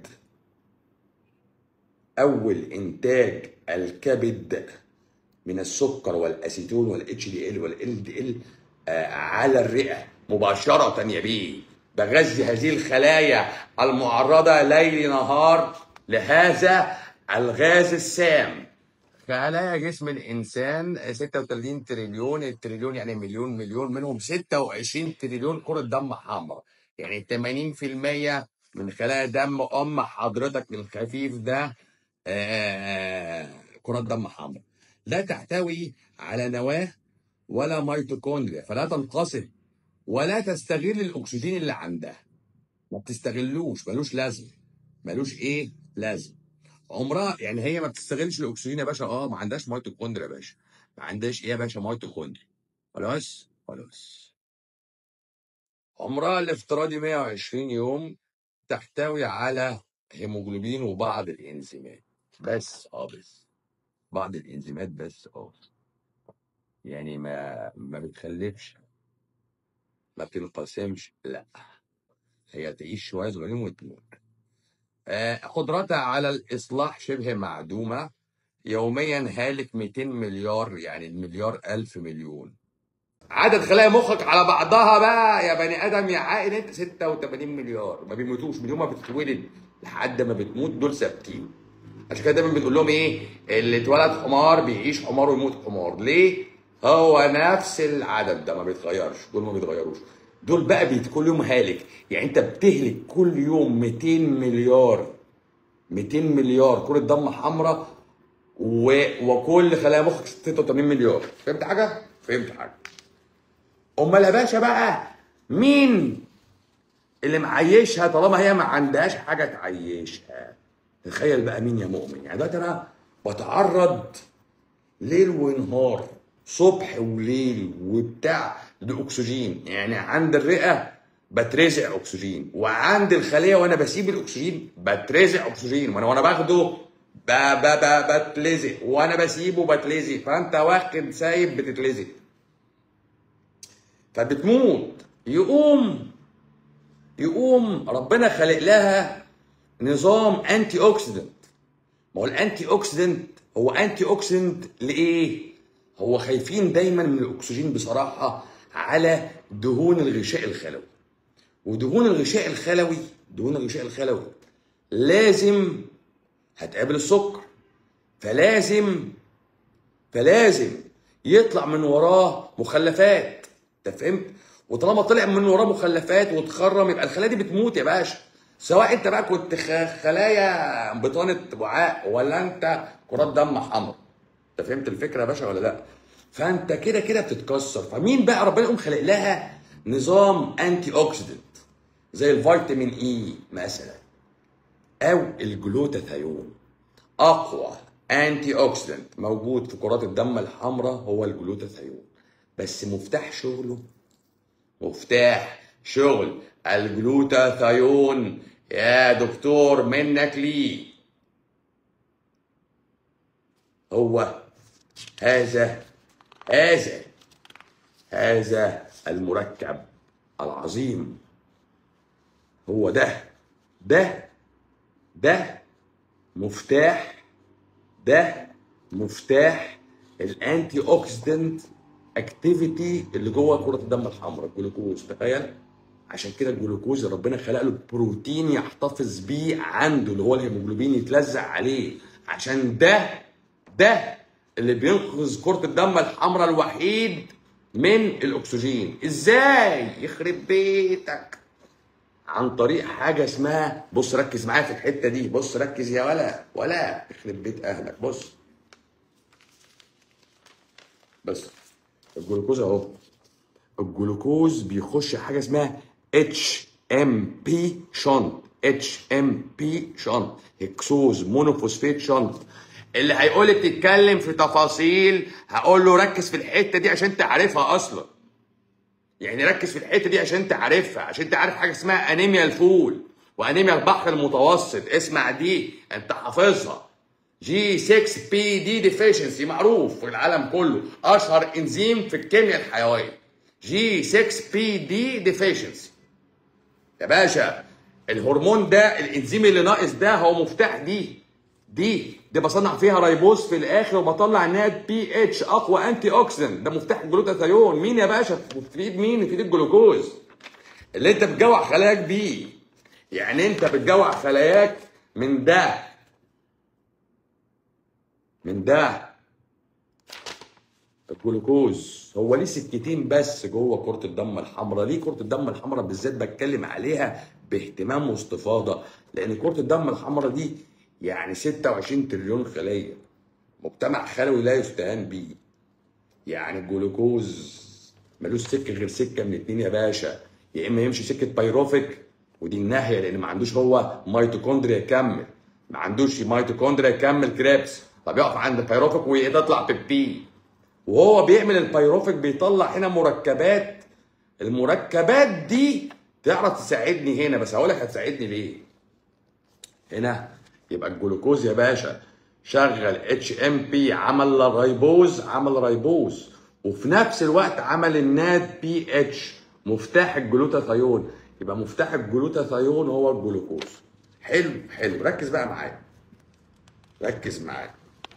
اول انتاج الكبد من السكر والاسيتون والاتش دي ال والال دي ال على الرئه مباشره يا بيه بغذي هذه الخلايا المعرضه ليل نهار لهذا الغاز السام خلايا جسم الانسان 36 تريليون التريليون يعني مليون مليون منهم 26 تريليون كره دم حمراء يعني 80% من خلايا دم ام حضرتك الخفيف ده آه، كرات دم حمراء لا تحتوي على نواه ولا ميتوكوندريا فلا تنقسم ولا تستغل الاكسجين اللي عندها ما بتستغلوش ملوش لازمه ملوش ايه لازم عمرها يعني هي ما بتستغلش الاكسجين يا باشا اه ما عندهاش ميتوكوندريا يا باشا ما عندهاش ايه يا باشا ميتوكوندريا خلاص خلاص عمرها الافتراضي 120 يوم تحتوي على هيموجلوبين وبعض الانزيمات بس اه بس بعض الانزيمات بس اه يعني ما ما بتخلفش ما بتنقسمش لا هي تعيش شويه صغيرين وتموت آه، قدرتها على الاصلاح شبه معدومه يوميا هالك 200 مليار يعني المليار ألف مليون عدد خلايا مخك على بعضها بقى يا بني ادم يا عاقل انت 86 مليار ما بيموتوش من يوم ما بتتولد لحد ما بتموت دول ثابتين عشان كده دايما بنقول لهم ايه اللي اتولد حمار بيعيش حمار ويموت حمار ليه هو نفس العدد ده ما بيتغيرش دول ما بيتغيروش دول بقى بيت كل يوم هالك يعني انت بتهلك كل يوم 200 مليار 200 مليار كرة دم حمراء و... وكل خلايا مخك 86 مليار فهمت حاجه فهمت حاجه امال يا باشا بقى مين اللي معيشها طالما هي ما عندهاش حاجه تعيشها تخيل بقى مين يا مؤمن يعني دلوقتي انا بتعرض ليل ونهار صبح وليل وبتاع لاكسجين يعني عند الرئه بترزع اكسجين وعند الخليه وانا بسيب الاكسجين بترزع اكسجين وانا وانا باخده ب ب ب بتلزق وانا بسيبه بتلزق فانت واخد سايب بتتلزق فبتموت يقوم يقوم ربنا خلق لها نظام انتي اوكسيدنت ما هو الانتي اوكسيدنت هو انتي اوكسيدنت لايه؟ هو خايفين دايما من الاكسجين بصراحه على دهون الغشاء الخلوي ودهون الغشاء الخلوي دهون الغشاء الخلوي لازم هتقابل السكر فلازم فلازم يطلع من وراه مخلفات انت فهمت وطالما طلع من وراه مخلفات وتخرم يبقى الخلايا دي بتموت يا باشا سواء انت بقى كنت خ- خلايا بطانه وعاء ولا انت كرات دم حمراء انت فهمت الفكره يا باشا ولا لا فانت كده كده بتتكسر فمين بقى ربنا يقوم خالق لها نظام انتي اوكسيدنت زي الفيتامين اي مثلا او الجلوتاثيون اقوى انتي اوكسيدنت موجود في كرات الدم الحمراء هو الجلوتاثيون بس مفتاح شغله مفتاح شغل الجلوتاثيون يا دكتور منك ليه هو هذا هذا هذا المركب العظيم هو ده ده ده مفتاح ده مفتاح الانتي اوكسيدنت اكتيفيتي اللي جوه كره الدم الحمراء الجلوكوز تخيل عشان كده الجلوكوز ربنا خلق له بروتين يحتفظ بيه عنده اللي هو الهيموجلوبين يتلزق عليه عشان ده ده اللي بينقذ كره الدم الحمراء الوحيد من الاكسجين ازاي يخرب بيتك عن طريق حاجه اسمها بص ركز معايا في الحته دي بص ركز يا ولا ولا يخرب بيت اهلك بص بس الجلوكوز اهو الجلوكوز بيخش حاجه اسمها اتش ام بي شنط اتش ام بي شنط هكسوز مونوفوسفيت شنط اللي هيقول لي بتتكلم في تفاصيل هقول له ركز في الحته دي عشان تعرفها اصلا يعني ركز في الحته دي عشان تعرفها عشان تعرف حاجه اسمها انيميا الفول وانيميا البحر المتوسط اسمع دي انت حافظها جي 6 بي دي ديفيشنسي معروف في العالم كله اشهر انزيم في الكيمياء الحيويه جي 6 بي دي ديفيشنسي يا باشا الهرمون ده الانزيم اللي ناقص ده هو مفتاح دي دي دي بصنع فيها رايبوز في الاخر وبطلع انها بي اتش اقوى انتي اوكسيدنت ده مفتاح الجلوتاثيون مين يا باشا في ايد مين في ايد الجلوكوز اللي انت بتجوع خلاياك بيه يعني انت بتجوع خلاياك من ده من ده الجلوكوز هو ليه سكتين بس جوه كرة الدم الحمراء ليه كرة الدم الحمراء بالذات بتكلم عليها باهتمام واستفاضة لأن كرة الدم الحمراء دي يعني 26 تريليون خلية مجتمع خلوي لا يستهان بيه يعني الجلوكوز ملوش سكة غير سكة من اتنين يا باشا يا إما يمشي سكة بايروفيك ودي الناحية لأن ما عندوش هو ميتوكوندريا يكمل ما عندوش ميتوكوندريا يكمل كريبس فبيقف عند بايروفيك ويطلع بيبي وهو بيعمل البايروفيك بيطلع هنا مركبات المركبات دي تعرف تساعدني هنا بس هقول لك هتساعدني ليه هنا يبقى الجلوكوز يا باشا شغل اتش ام بي عمل رايبوز عمل رايبوز وفي نفس الوقت عمل الناد بي اتش مفتاح الجلوتاثيون يبقى مفتاح الجلوتاثيون هو الجلوكوز حلو حلو ركز بقى معايا ركز معايا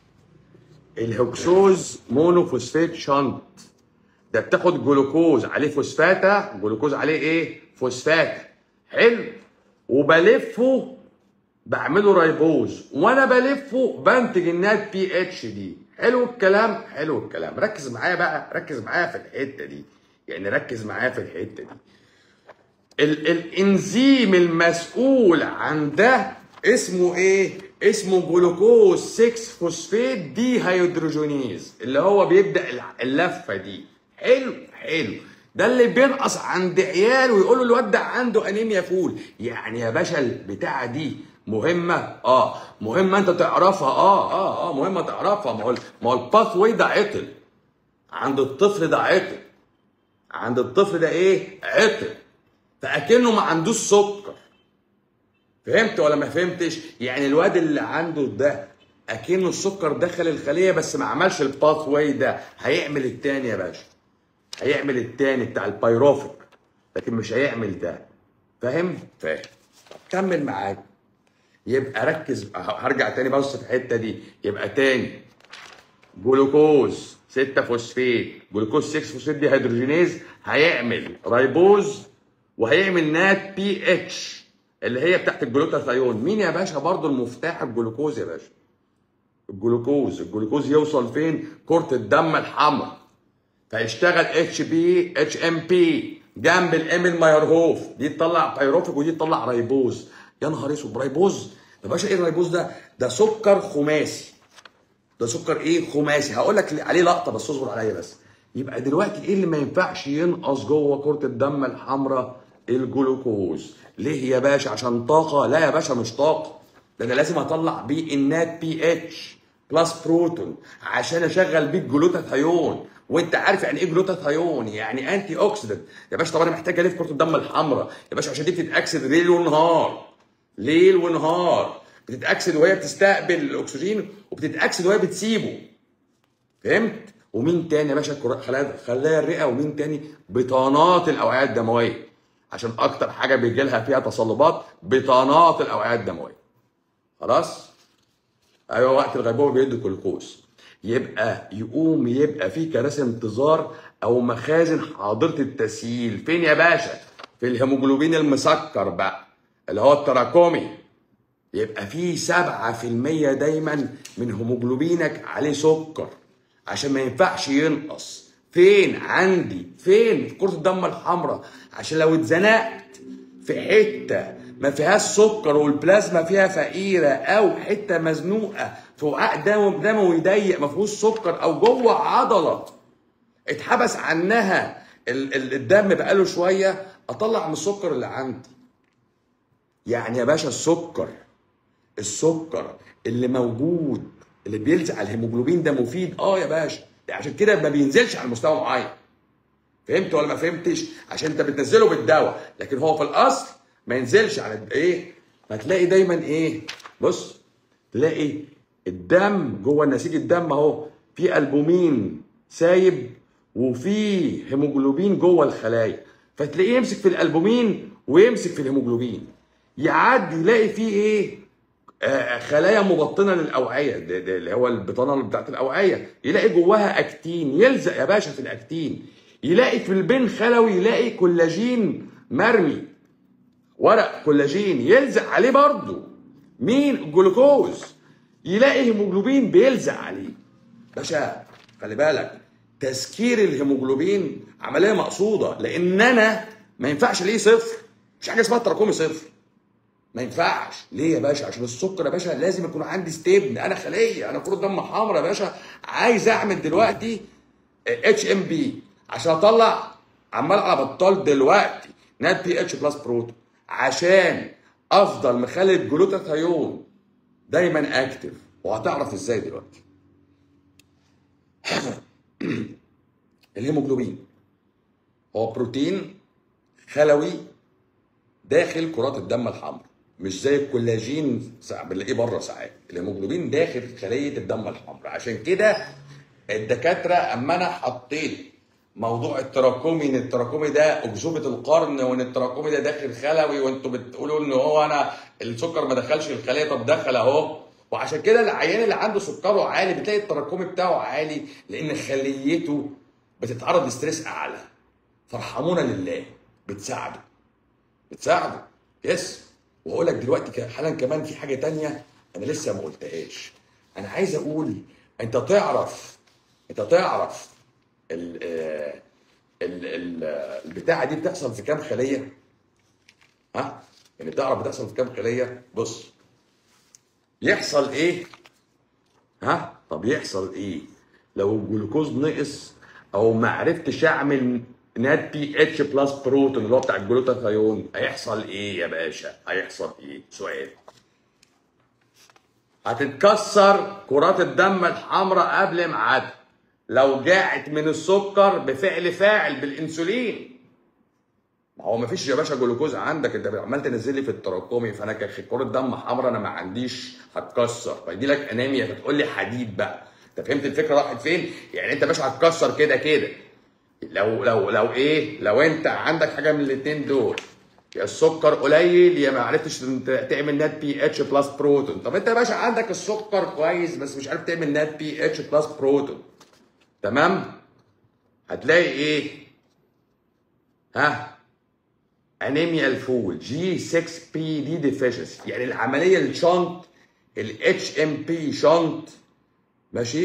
الهكسوز مونوفوسفات شنط ده بتاخد جلوكوز عليه فوسفاتا جلوكوز عليه ايه فوسفات حلو وبلفه بعمله رايبوز وانا بلفه بنتج النات بي اتش دي حلو الكلام حلو الكلام ركز معايا بقى ركز معايا في الحته دي يعني ركز معايا في الحته دي ال الانزيم المسؤول عن ده اسمه ايه اسمه جلوكوز 6 فوسفات دي هيدروجينيز اللي هو بيبدا الع- اللفه دي حلو حلو ده اللي بينقص عند عيال ويقولوا الواد ده عنده انيميا فول يعني يا باشا البتاعه دي مهمه اه مهمه انت تعرفها اه اه اه مهمه تعرفها ما هو ما هو الباث واي ده عطل عند الطفل ده عطل عند الطفل ده ايه عطل فاكنه ما عندوش سكر فهمت ولا ما فهمتش يعني الواد اللي عنده ده اكنه السكر دخل الخليه بس ما عملش الباث واي ده هيعمل التاني يا باشا هيعمل التاني بتاع البايروفيك لكن مش هيعمل ده فاهم فاهم طب كمل معاك يبقى ركز هرجع تاني بص في الحته دي يبقى تاني جلوكوز 6 فوسفات جلوكوز 6 فوسفات دي هيدروجينيز هيعمل رايبوز وهيعمل نات بي اتش اللي هي بتاعت الجلوتاثيون مين يا باشا برضو المفتاح الجلوكوز يا باشا الجلوكوز الجلوكوز يوصل فين كرة الدم الحمراء فيشتغل اتش بي اتش ام بي جنب الاميل مايرهوف دي تطلع بايروفيك ودي تطلع رايبوز يا نهار اسود رايبوز يا باشا ايه الرايبوز ده ده سكر خماسي ده سكر ايه خماسي هقول لك عليه لقطه بس اصبر عليا بس يبقى دلوقتي ايه اللي ما ينفعش ينقص جوه كره الدم الحمراء الجلوكوز ليه يا باشا عشان طاقه لا يا باشا مش طاقه ده انا لازم اطلع بيه النات بي اتش بلس بروتون عشان اشغل بيه الجلوتاثيون وانت عارف يعني ايه جلوتاثيون يعني انتي اوكسيدنت يا باشا طب انا محتاج الف كره الدم الحمراء يا باشا عشان دي بتتاكسد ليل ونهار ليل ونهار بتتاكسد وهي بتستقبل الاكسجين وبتتاكسد وهي بتسيبه فهمت ومين تاني يا باشا الكرا- خلايا خلايا الرئه ومين تاني بطانات الاوعيه الدمويه عشان اكتر حاجه بيجي لها فيها تصلبات بطانات الاوعيه الدمويه خلاص ايوه وقت الغيبوبه بيدوا جلوكوز يبقى يقوم يبقى في كراسي انتظار او مخازن حاضره التسييل فين يا باشا في الهيموجلوبين المسكر بقى اللي هو التراكمي يبقى في 7% دايما من هيموجلوبينك عليه سكر عشان ما ينفعش ينقص فين عندي فين في كرة الدم الحمراء عشان لو اتزنقت في حتة ما فيهاش سكر والبلازما فيها فقيرة أو حتة مزنوقة في وعاء دم دموي ضيق ما فيهوش سكر أو جوه عضلة اتحبس عنها ال- ال- الدم بقاله شوية أطلع من السكر اللي عندي يعني يا باشا السكر السكر اللي موجود اللي بيلزق على الهيموجلوبين ده مفيد اه يا باشا ده عشان كده ما بينزلش على مستوى معين فهمت ولا ما فهمتش عشان انت بتنزله بالدواء لكن هو في الاصل ما ينزلش على ايه ما تلاقي دايما ايه بص تلاقي الدم جوه نسيج الدم اهو في البومين سايب وفي هيموجلوبين جوه الخلايا فتلاقيه يمسك في الالبومين ويمسك في الهيموجلوبين يعدي يلاقي فيه ايه آه، خلايا مبطنه للاوعيه ده, ده اللي هو البطانه بتاعت الاوعيه يلاقي جواها اكتين يلزق يا باشا في الاكتين يلاقي في البين خلوي يلاقي كولاجين مرمي ورق كولاجين يلزق عليه برضه مين الجلوكوز يلاقي هيموجلوبين بيلزق عليه باشا خلي بالك تسكير الهيموجلوبين عمليه مقصوده لان انا ما ينفعش ليه صفر مش حاجه اسمها تراكمي صفر ما ينفعش ليه يا باشا عشان السكر يا باشا لازم يكون عندي ستيبن انا خليه انا كرة دم حمراء يا باشا عايز اعمل دلوقتي اتش ام بي عشان اطلع عمال على بطال دلوقتي نات بي اتش بلس بروتون عشان افضل مخلي الجلوتاثيون دايما اكتف وهتعرف ازاي دلوقتي الهيموجلوبين هو بروتين خلوي داخل كرات الدم الحمراء مش زي الكولاجين ساعات بنلاقيه بره ساعات الهيموجلوبين داخل خليه الدم الحمراء عشان كده الدكاتره اما انا حطيت موضوع التراكمي ان التراكمي ده اكذوبه القرن وان التراكمي ده داخل خلوي وانتوا بتقولوا ان هو انا السكر ما دخلش الخليه طب دخل اهو وعشان كده العيان اللي عنده سكره عالي بتلاقي التراكمي بتاعه عالي لان خليته بتتعرض لستريس اعلى فارحمونا لله بتساعده بتساعده يس واقول لك دلوقتي ك- حالا كمان في حاجه تانية انا لسه ما قلتهاش انا عايز اقول انت تعرف انت تعرف ال آه، ال ال آه، البتاعه دي بتحصل في كام خليه ها يعني تعرف بتحصل في كام خليه بص يحصل ايه ها طب يحصل ايه لو الجلوكوز نقص او ما عرفتش اعمل نات بي اتش بلس بروتون اللي هو بتاع الجلوتاثيون هيحصل ايه يا باشا هيحصل ايه سؤال هتتكسر كرات الدم الحمراء قبل ميعادها لو جاعت من السكر بفعل فاعل بالانسولين ما هو ما فيش يا باشا جلوكوز عندك انت عمال تنزل لي في التراكمي فانا كره دم حمراء انا ما عنديش هتكسر فيجي لك انيميا فتقول لي حديد بقى انت فهمت الفكره راحت فين؟ يعني انت باشا هتكسر كده كده لو لو لو ايه؟ لو انت عندك حاجه من الاثنين دول يا السكر قليل يا ما عرفتش تعمل نات بي اتش بلس بروتون طب انت يا باشا عندك السكر كويس بس مش عارف تعمل نات بي اتش بلس بروتون تمام هتلاقي ايه ها انيميا الفول جي 6 بي دي ديفيشنسي يعني العمليه الشنط الاتش ام بي شنط ماشي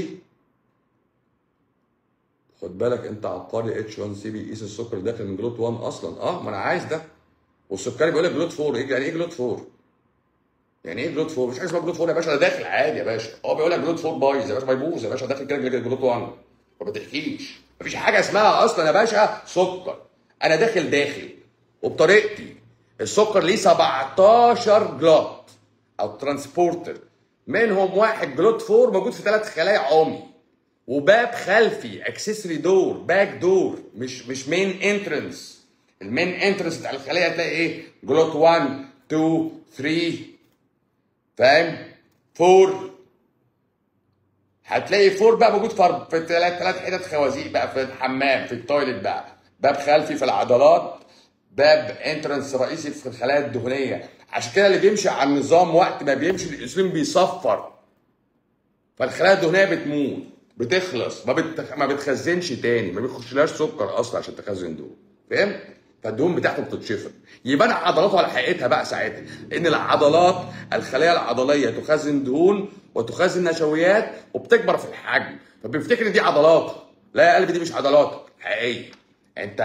خد بالك انت عبقري اتش 1 سي بيقيس السكر داخل من جلوت 1 اصلا اه ما انا عايز ده والسكري بيقول لك جلوت 4 ايه يعني ايه جلوت 4 يعني ايه جلوت 4 مش حاجه اسمها جلوت 4 يا باشا ده داخل عادي يا باشا هو بيقول لك جلوت 4 بايظ يا باشا ما يبوظ يا باشا داخل كده جلوت 1 فما تحكيش مفيش حاجه اسمها اصلا يا باشا سكر انا داخل داخل وبطريقتي السكر ليه 17 جلوت او ترانسبورتر منهم واحد جلوت 4 موجود في ثلاث خلايا عمي وباب خلفي اكسسوري دور باك دور مش مش مين انترنس المين انترنس بتاع الخليه هتلاقي ايه جلوت 1 2 3 فاهم 4 هتلاقي 4 بقى موجود في في ثلاث ثلاث حتت خوازيق بقى في الحمام في التويليت بقى باب خلفي في العضلات باب انترنس رئيسي في الخلايا الدهنيه عشان كده اللي بيمشي على النظام وقت ما بيمشي الانسولين بيصفر فالخلايا الدهنيه بتموت بتخلص ما بتخ... ما بتخزنش تاني ما بيخشلهاش سكر اصلا عشان تخزن دهون فاهم فالدهون بتاعته بتتشفط يبان عضلاته على حقيقتها بقى ساعتها لان العضلات الخلايا العضليه تخزن دهون وتخزن نشويات وبتكبر في الحجم فبيفتكر ان دي عضلات لا يا قلبي دي مش عضلات حقيقيه انت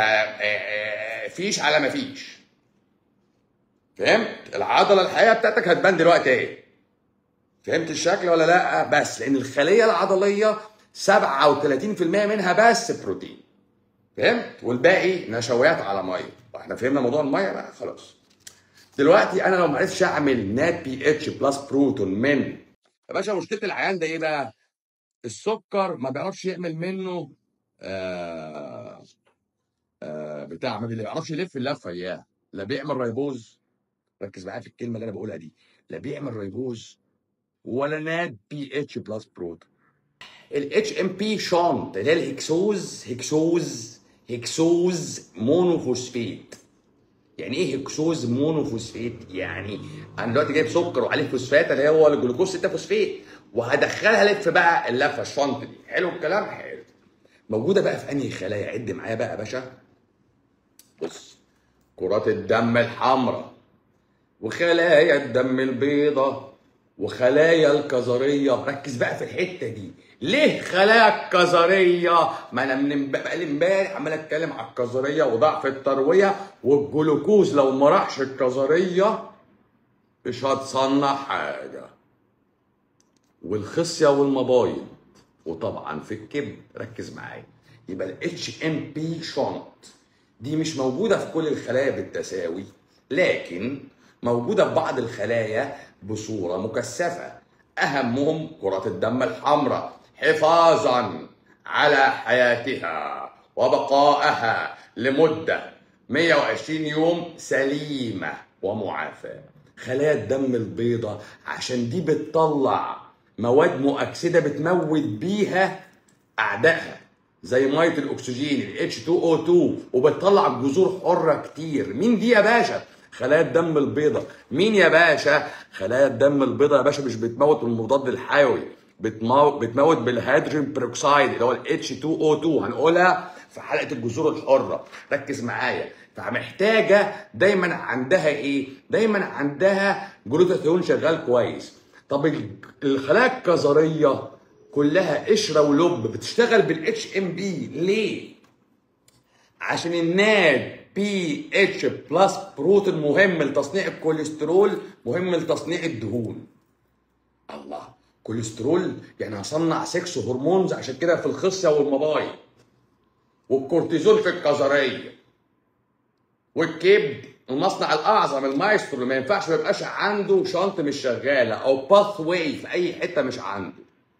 فيش على ما فيش فهمت العضله الحقيقيه بتاعتك هتبان دلوقتي ايه فهمت الشكل ولا لا بس لان الخليه العضليه 37% منها بس بروتين فهمت والباقي نشويات على ميه احنا فهمنا موضوع الميه بقى خلاص دلوقتي انا لو ما عرفتش اعمل نات بي اتش بلس بروتون من يا باشا مشكله العيان ده ايه بقى السكر ما بيعرفش يعمل منه آه آه بتاع ما بيعرفش يلف اللفه اياه لا بيعمل ريبوز ركز معايا في الكلمه اللي انا بقولها دي لا بيعمل ريبوز ولا نات بي اتش بلس بروتون الاتش ام بي شونت اللي هي الهكسوز هكسوز هكسوز مونوفوسفيت يعني ايه هكسوز مونوفوسفيت يعني انا دلوقتي جايب سكر وعليه فوسفات اللي هو الجلوكوز 6 فوسفيت وهدخلها لف بقى اللفه الشنط دي حلو الكلام حلو موجوده بقى في انهي خلايا عد معايا بقى يا باشا بص كرات الدم الحمراء وخلايا الدم البيضاء وخلايا الكظريه ركز بقى في الحته دي ليه خلايا الكظريه ما انا من بقالي امبارح عمال اتكلم على الكظريه وضعف الترويه والجلوكوز لو ما راحش الكظريه مش هتصنع حاجه والخصيه والمبايض وطبعا في الكبد ركز معايا يبقى الاتش ام بي شنط دي مش موجوده في كل الخلايا بالتساوي لكن موجوده في بعض الخلايا بصوره مكثفه اهمهم كرات الدم الحمراء حفاظا على حياتها وبقائها لمده 120 يوم سليمه ومعافاه خلايا الدم البيضاء عشان دي بتطلع مواد مؤكسده بتموت بيها اعدائها زي ميه الاكسجين ال H2O2 وبتطلع جذور حره كتير مين دي يا باشا خلايا الدم البيضاء مين يا باشا خلايا الدم البيضاء يا باشا مش بتموت بالمضاد الحيوي بتموت بتموت بالهيدروجين بيروكسيد اللي هو ال H2O2 هنقولها في حلقه الجذور الحره ركز معايا فمحتاجه دايما عندها ايه دايما عندها جلوتاثيون شغال كويس طب الخلايا الكظريه كلها قشره ولب بتشتغل بالاتش ام بي ليه عشان الناد بي اتش بلس بروتين مهم لتصنيع الكوليسترول مهم لتصنيع الدهون الله كوليسترول يعني هصنع سكس هرمونز عشان كده في الخصيه والمبايض والكورتيزون في الكظريه والكبد المصنع الاعظم المايسترو اللي ما ينفعش ما يبقاش عنده شنط مش شغاله او باث واي في اي حته مش عنده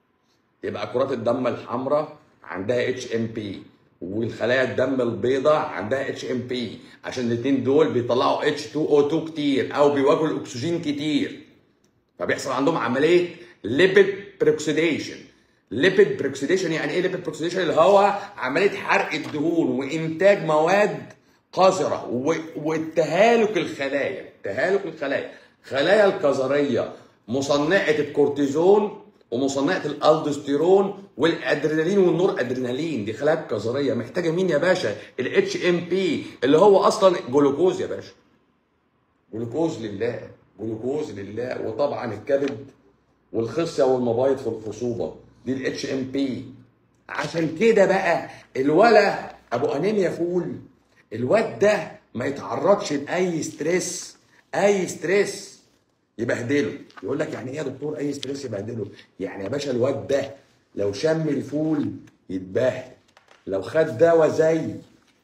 يبقى كرات الدم الحمراء عندها اتش ام بي والخلايا الدم البيضاء عندها اتش ام بي عشان الاثنين دول بيطلعوا اتش 2 او 2 كتير او بيواجهوا الاكسجين كتير فبيحصل عندهم عمليه ليبيد بروكسيديشن ليبيد بروكسيديشن يعني ايه ليبيد بروكسيديشن اللي هو عمليه حرق الدهون وانتاج مواد قذره و- والتهالك الخلايا تهالك الخلايا خلايا الكظريه مصنعه الكورتيزون ومصنعه الالدوستيرون والادرينالين والنور ادرينالين دي خلايا كظريه محتاجه مين يا باشا الاتش ام بي اللي هو اصلا جلوكوز يا باشا جلوكوز لله جلوكوز لله وطبعا الكبد والخصيه والمبايض في الخصوبه دي الاتش ام بي عشان كده بقى الولا ابو انيميا فول الواد ده ما يتعرضش لاي ستريس اي ستريس يبهدله يقول لك يعني ايه يا دكتور اي ستريس يبهدله يعني يا باشا الواد ده لو شم الفول يتبهدل لو خد دواء زي ال-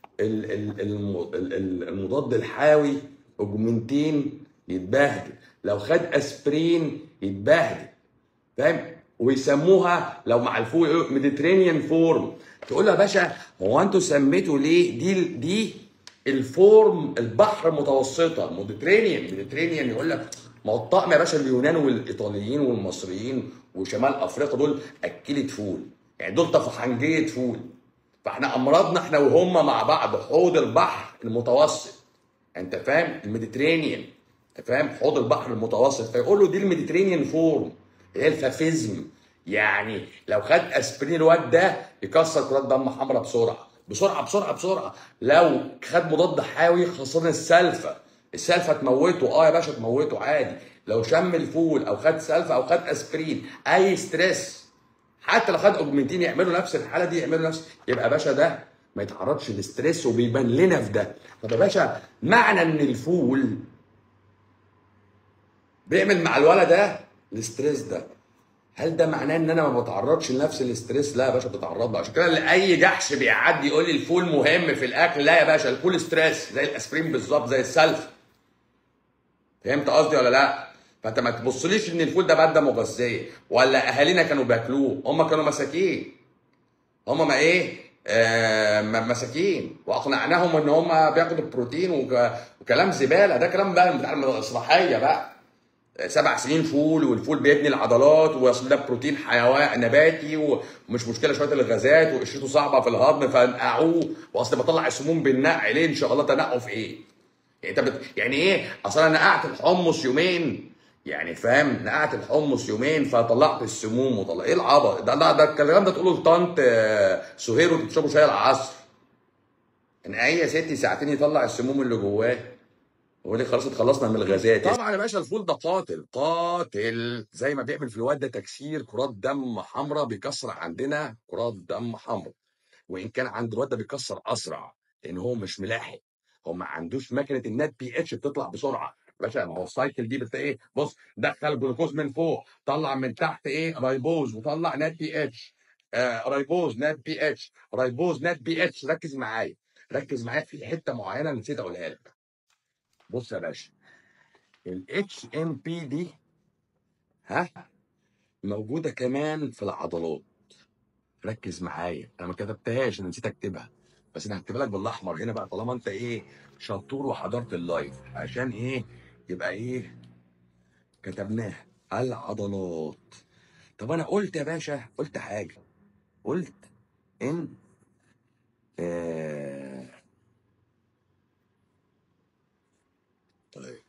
ال- الم- ال- ال- المضاد الحيوي اوجمنتين يتبهدل لو خد اسبرين يتبهدل فاهم ويسموها لو مع الفول ميديترينيان فورم تقول له يا باشا هو انتوا سميتوا ليه دي دي الفورم البحر المتوسطه ميديترينيان ميديترينيان يقول لك ما هو الطقم يا باشا اليونان والايطاليين والمصريين وشمال افريقيا دول اكلت فول يعني دول طفحنجيه فول فاحنا امراضنا احنا وهم مع بعض حوض البحر المتوسط انت فاهم الميديترينيان انت فاهم حوض البحر المتوسط فيقول له دي الميديترينيان فورم هي الفافيزم يعني لو خد اسبرين الواد ده يكسر كرات دم حمراء بسرعه بسرعه بسرعه بسرعه لو خد مضاد حيوي خاصه السلفه السلفه تموته اه يا باشا تموته عادي لو شم الفول او خد سلفه او خد اسبرين اي ستريس حتى لو خد اوجمنتين يعملوا نفس الحاله دي يعملوا نفس يبقى يا باشا ده ما يتعرضش للستريس وبيبان لنا في ده طب يا باشا معنى ان الفول بيعمل مع الولد ده الاستريس ده هل ده معناه ان انا ما بتعرضش لنفس الاستريس لا يا باشا بتعرض له عشان كده اللي اي جحش بيعدي يقول لي الفول مهم في الاكل لا يا باشا الفول ستريس زي الاسبرين بالظبط زي السلف فهمت قصدي ولا لا فانت ما تبصليش ان الفول ده ماده مغذيه ولا اهالينا كانوا بياكلوه هم كانوا مساكين هم ما ايه آه م- مساكين واقنعناهم ان هم بياخدوا البروتين وك- وكلام زباله ده كلام بقى بتاع المسرحيه بقى سبع سنين فول والفول بيبني العضلات واصل ده بروتين حيوان نباتي ومش مشكله شويه الغازات وقشرته صعبه في الهضم فنقعوه واصل بطلع السموم بالنقع ليه ان شاء الله تنقوا في ايه؟ يعني انت بت... يعني ايه؟ اصل انا نقعت الحمص يومين يعني فاهم نقعت الحمص يومين فطلعت السموم وطلع ايه العبط ده ده, ده الكلام ده تقوله لطنط آه، سهير وتشربوا شاي العصر ان اي يا ستي ساعتين يطلع السموم اللي جواه هو ليه خلاص اتخلصنا من الغازات طبعا يا باشا الفول ده قاتل قاتل زي ما بيعمل في الواد ده تكسير كرات دم حمراء بيكسر عندنا كرات دم حمراء وان كان عند الواد ده بيكسر اسرع لان هو مش ملاحق هو ما عندوش مكنه النت بي اتش بتطلع بسرعه باشا ما هو السايكل دي بتلاقي ايه بص دخل جلوكوز من فوق طلع من تحت ايه رايبوز وطلع نت بي اتش آه رايبوز نت بي اتش رايبوز نت بي اتش ركز معايا ركز معايا في حته معينه نسيت اقولها لك بص يا باشا الاتش ام بي دي ها موجوده كمان في العضلات ركز معايا انا ما كتبتهاش انا نسيت اكتبها بس انا هكتبها لك بالاحمر هنا بقى طالما انت ايه شطور وحضرت اللايف عشان ايه يبقى ايه كتبناها العضلات طب انا قلت يا باشا قلت حاجه قلت ان آه طيب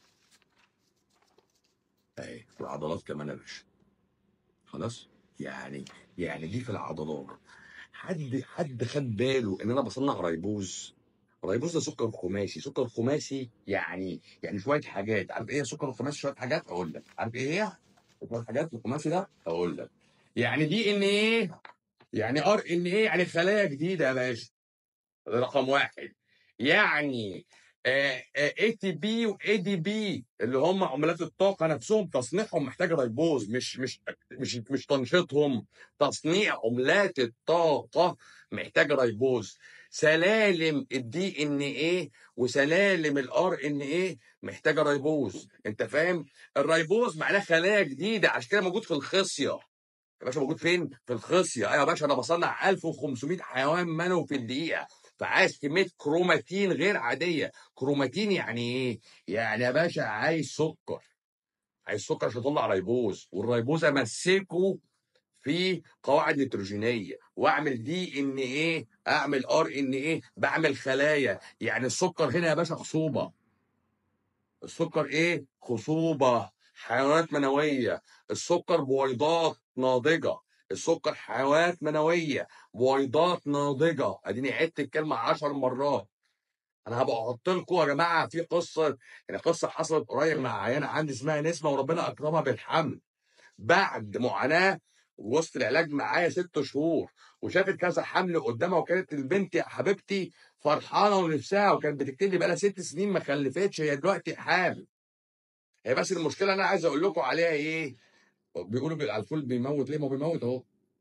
اهي العضلات كمان يا باشا خلاص يعني يعني دي في العضلات حد حد خد باله ان انا بصنع رايبوز رايبوز ده سكر خماسي سكر خماسي يعني يعني شويه حاجات عارف ايه سكر خماسي شويه حاجات اقول لك عارف ايه هي شويه حاجات الخماسي ده اقول لك يعني دي ان ايه يعني ار ان ايه يعني خلايا جديده يا باشا رقم واحد يعني اي تي بي واي دي بي اللي هم عملات الطاقه نفسهم تصنيعهم محتاج ريبوز مش مش مش مش تنشيطهم تصنيع عملات الطاقه محتاج ريبوز سلالم الدي ان ايه وسلالم الار ان ايه محتاجه ريبوز انت فاهم الريبوز معناه خلايا جديده عشان كده موجود في الخصيه يا باشا موجود فين في الخصيه ايوه يا باشا انا بصنع 1500 حيوان منوي في الدقيقه فعايز كميه كروماتين غير عاديه كروماتين يعني ايه يعني يا باشا عايز سكر عايز سكر عشان يطلع ريبوز والريبوز امسكه في قواعد نيتروجينيه واعمل دي ان ايه اعمل ار ان ايه بعمل خلايا يعني السكر هنا يا باشا خصوبه السكر ايه خصوبه حيوانات منويه السكر بويضات ناضجه السكر حيوانات منويه بويضات ناضجه اديني عدت الكلمه 10 مرات انا هبقى احط لكم يا جماعه في قصه يعني قصه حصلت قريب مع عيانه عندي اسمها نسمه وربنا اكرمها بالحمل بعد معاناه وسط العلاج معايا ست شهور وشافت كذا حمل قدامها وكانت البنت يا حبيبتي فرحانه ونفسها وكانت بتكتب لي بقى ست سنين ما خلفتش هي دلوقتي حامل هي بس المشكله انا عايز اقول لكم عليها ايه بيقولوا على الفول بيموت ليه ما هو بيموت اهو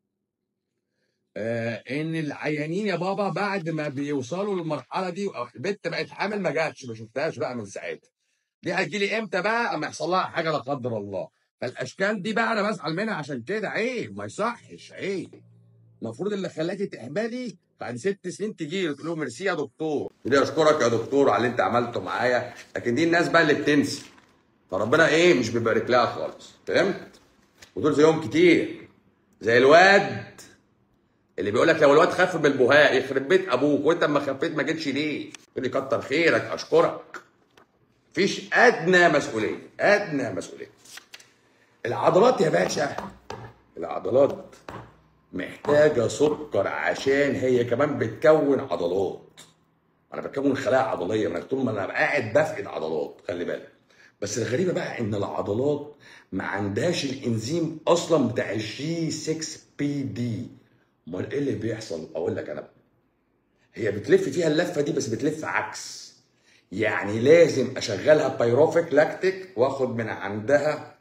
آه ان العيانين يا بابا بعد ما بيوصلوا للمرحله دي البنت بقت حامل ما جاتش ما شفتهاش بقى من ساعتها دي هتجي لي امتى بقى اما يحصل لها حاجه لا قدر الله فالاشكال دي بقى انا بزعل منها عشان كده عيب ما يصحش عيب المفروض اللي خلاكي تحملي بعد ست سنين تجي له تقول له ميرسي يا دكتور تقول اشكرك يا دكتور على اللي انت عملته معايا لكن دي الناس بقى اللي بتنسي فربنا ايه مش بيبارك لها خالص فهمت ودول زيهم كتير زي الواد اللي بيقول لك لو الواد خف من البهاء يخرب بيت ابوك وانت اما خفيت ما جيتش ليه؟ يقول لي كتر خيرك اشكرك مفيش ادنى مسؤوليه ادنى مسؤوليه العضلات يا باشا العضلات محتاجه سكر عشان هي كمان بتكون عضلات انا بكون خلايا عضليه ما طول ما انا قاعد بفقد عضلات خلي بالك بس الغريبه بقى ان العضلات ما عندهاش الانزيم اصلا بتاع الجي 6 بي دي امال ايه اللي بيحصل اقول لك انا هي بتلف فيها اللفه دي بس بتلف عكس يعني لازم اشغلها بايروفيك لاكتيك واخد من عندها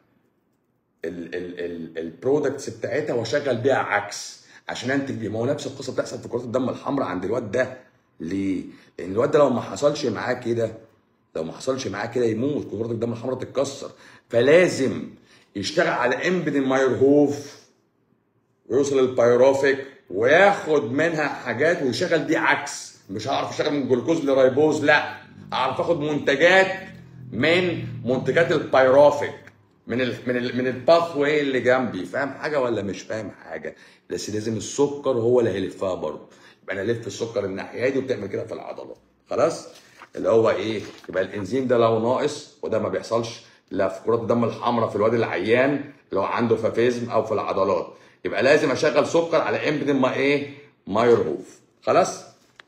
البرودكتس بتاعتها واشغل بيها عكس عشان انتج بيه ما هو نفس القصه بتحصل في كرات الدم الحمراء عند الواد ده ليه؟ لان الواد ده لو ما حصلش معاه كده لو ما حصلش معاه كده يموت كرات الدم الحمراء تتكسر فلازم يشتغل على امبن مايرهوف ويوصل للبايروفيك وياخد منها حاجات ويشغل دي عكس مش هعرف اشتغل من جلوكوز لرايبوز لا اعرف اخد منتجات من منتجات البايروفيك من ال من ال من الباث واي اللي جنبي فاهم حاجه ولا مش فاهم حاجه بس لازم السكر هو اللي هيلفها برضه يبقى انا الف السكر الناحيه دي وبتعمل كده في العضلات خلاص اللي هو ايه يبقى الانزيم ده لو ناقص وده ما بيحصلش لا في كرات الدم الحمراء في الواد العيان اللي هو عنده فافيزم او في العضلات يبقى لازم اشغل سكر على امبدن ما ايه مايرهوف خلاص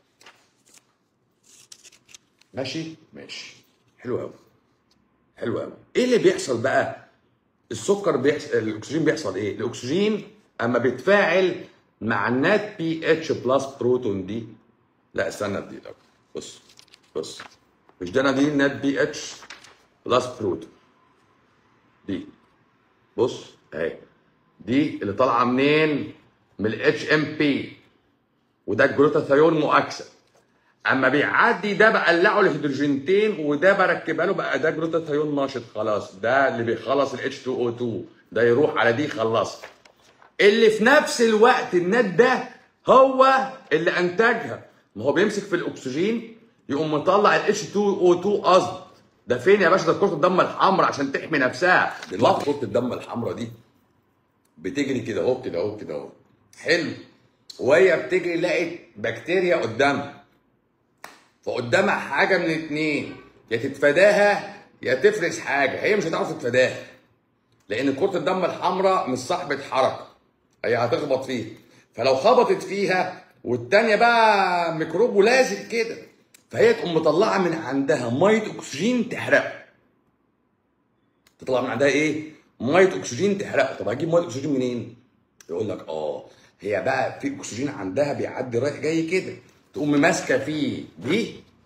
ماشي ماشي حلو قوي حلو قوي ايه اللي بيحصل بقى السكر بيحصل الاكسجين بيحصل ايه الاكسجين اما بيتفاعل مع النات بي اتش بلس بروتون دي لا استنى دي ده بص بص مش ده انا دي النات بي اتش بلس بروتون دي بص اهي دي اللي طالعه منين من الاتش ام بي وده الجلوتاثيون مؤكسد اما بيعدي ده بقلعه الهيدروجينتين وده بركبها له بقى ده جلوتاثيون ناشط خلاص ده اللي بيخلص ال H2O2 ده يروح على دي خلصها اللي في نفس الوقت النات ده هو اللي انتجها ما هو بيمسك في الاكسجين يقوم مطلع ال H2O2 قصد ده فين يا باشا ده كرة الدم الحمراء عشان تحمي نفسها دلوقتي كرة الدم الحمراء دي بتجري كده اهو كده اهو كده اهو حلو وهي بتجري لقت بكتيريا قدامها فقدامها حاجه من اتنين يا تتفاداها يا تفرز حاجه هي مش هتعرف تتفاداها لان كره الدم الحمراء مش صاحبه حركه هي هتخبط فيها فلو خبطت فيها والتانية بقى ميكروب ولازق كده فهي تقوم مطلعه من عندها ميه اكسجين تحرقه تطلع من عندها ايه؟ ميه اكسجين تحرقه طب هجيب ميه اكسجين منين؟ يقول لك اه هي بقى في اكسجين عندها بيعدي رايح جاي كده تقوم ماسكه فيه دي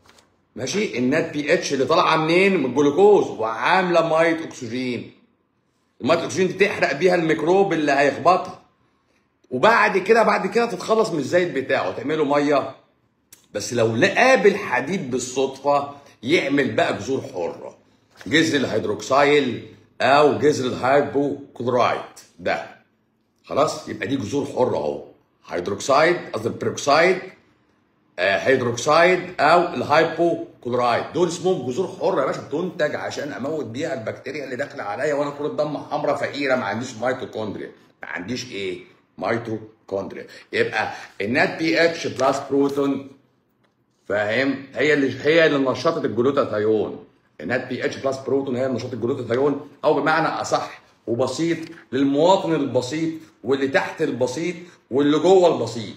ماشي النات بي اتش اللي طالعه منين من الجلوكوز وعامله ميه اكسجين الميه الاكسجين دي تحرق بيها الميكروب اللي هيخبطها وبعد كده بعد كده تتخلص من الزيت بتاعه تعمله ميه بس لو قابل حديد بالصدفه يعمل بقى جذور حره جذر الهيدروكسيل او جذر الهايبوكلورايد ده خلاص يبقى دي جذور حره اهو هيدروكسيد قصدي بيروكسيد آه، هيدروكسيد او الهايبوكلورايد دول اسمهم جذور حره يا باشا بتنتج عشان اموت بيها البكتيريا اللي داخله عليا وانا كره دم حمراء فقيره ما عنديش ميتوكوندريا ما عنديش ايه ميتوكوندريا يبقى النات بي اتش بلس بروتون فاهم هي اللي هي اللي نشطت الجلوتاثيون النات بي اتش بلس بروتون هي اللي نشطت الجلوتاثيون او بمعنى اصح وبسيط للمواطن البسيط واللي تحت البسيط واللي جوه البسيط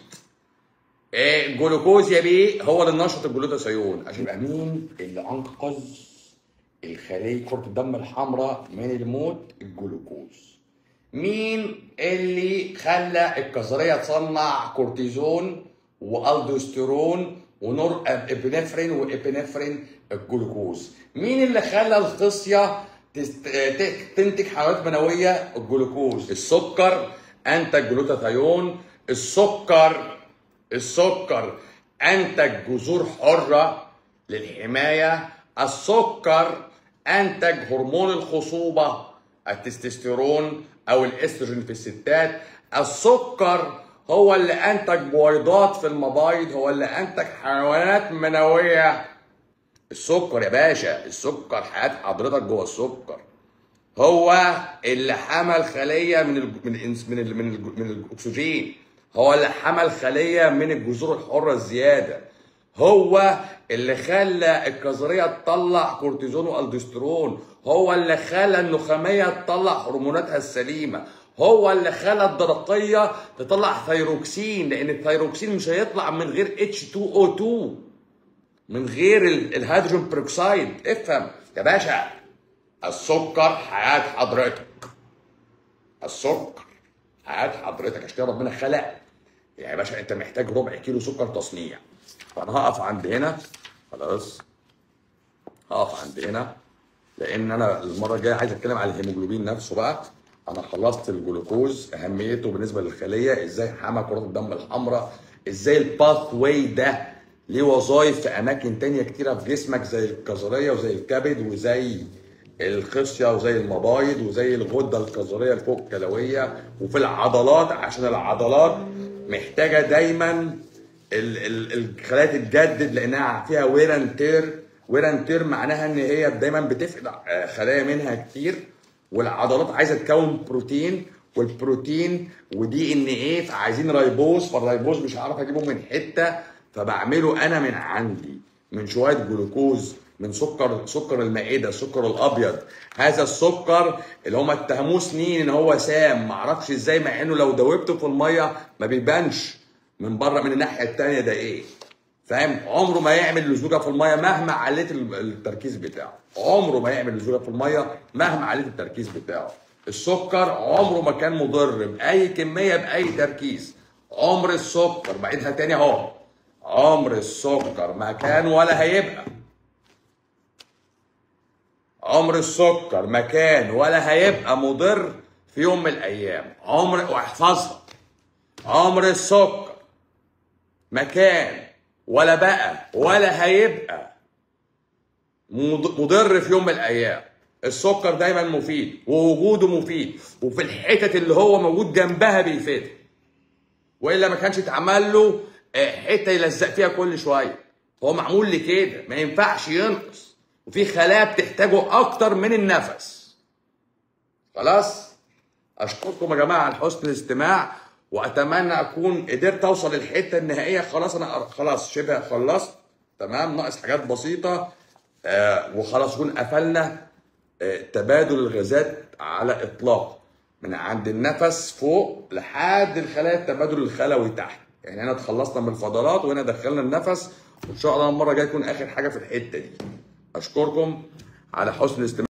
إيه الجلوكوز يا بيه هو اللي نشط الجلوتاثيون عشان يبقى مين اللي انقذ الخليه كره الدم الحمراء من الموت الجلوكوز مين اللي خلى الكظريه تصنع كورتيزون والدوستيرون ونور ابنفرين وابنفرين الجلوكوز مين اللي خلى الخصيه تست... ت- تنتج حيوانات منويه الجلوكوز السكر انتج جلوتاثيون السكر السكر انتج جذور حره للحمايه السكر انتج هرمون الخصوبه التستوستيرون او الاستروجين في الستات السكر هو اللي انتج بويضات في المبايض هو اللي انتج حيوانات منويه السكر يا باشا السكر حياه حضرتك جوه السكر هو اللي حمل خليه من ال من الإنس- من ال من, ال من الاكسجين هو اللي حمل خليه من الجذور الحره الزياده هو اللي خلى الكظريه تطلع كورتيزون والدوستيرون هو اللي خلى النخاميه تطلع هرموناتها السليمه هو اللي خلى الدرقيه تطلع ثيروكسين لان الثيروكسين مش هيطلع من غير H2O2 من غير ال- الهيدروجين بيروكسيد افهم يا باشا السكر حياة حضرتك السكر حياة حضرتك عشان كده ربنا خلق يعني يا باشا انت محتاج ربع كيلو سكر تصنيع فانا هقف عند هنا خلاص هقف عند هنا لان انا المره الجايه عايز اتكلم على الهيموجلوبين نفسه بقى انا خلصت الجلوكوز اهميته بالنسبه للخليه ازاي حمى كرات الدم الحمراء ازاي الباث واي ده ليه وظائف في اماكن تانية كتيره في جسمك زي الكظريه وزي الكبد وزي الخصيه وزي المبايض وزي الغده الكظريه الفوق الكلويه وفي العضلات عشان العضلات محتاجه دايما ال- ال- الخلايا تتجدد لانها فيها وير اند تير وير اند تير معناها ان هي دايما بتفقد آه، خلايا منها كتير والعضلات عايزه تكون بروتين والبروتين ودي ان ايه فعايزين رايبوز فالرايبوز مش هعرف اجيبه من حته فبعمله انا من عندي من شويه جلوكوز من سكر سكر المائده السكر الابيض هذا السكر اللي هم اتهموه سنين ان هو سام معرفش ازاي مع انه لو دوبته في الميه ما بيبانش من بره من الناحيه التانيه ده ايه فاهم عمره ما يعمل لزوجه في الميه مهما عليت ال- التركيز بتاعه عمره ما يعمل لزوجه في الميه مهما عليت التركيز بتاعه السكر عمره ما كان مضر باي كميه باي تركيز عمر السكر بعيدها تاني اهو عمر السكر ما كان ولا هيبقى عمر السكر ما كان ولا هيبقى مضر في يوم من الايام عمر واحفظها عمر السكر مكان ولا بقى ولا هيبقى مض- مضر في يوم من الايام السكر دايما مفيد ووجوده مفيد وفي الحتت اللي هو موجود جنبها بيفيد والا ما كانش اتعمل له آه، حته يلزق فيها كل شويه هو معمول لكده ما ينفعش ينقص وفي خلايا بتحتاجه اكتر من النفس خلاص اشكركم يا جماعه على حسن الاستماع واتمنى اكون قدرت اوصل للحته النهائيه خلاص انا خلاص شبه خلصت تمام ناقص حاجات بسيطه آه وخلاص نكون قفلنا آه تبادل الغازات على اطلاق من عند النفس فوق لحد الخلايا التبادل الخلوي تحت يعني هنا اتخلصنا من الفضلات وهنا دخلنا النفس وان شاء الله المره الجايه يكون اخر حاجه في الحته دي اشكركم على حسن الاستماع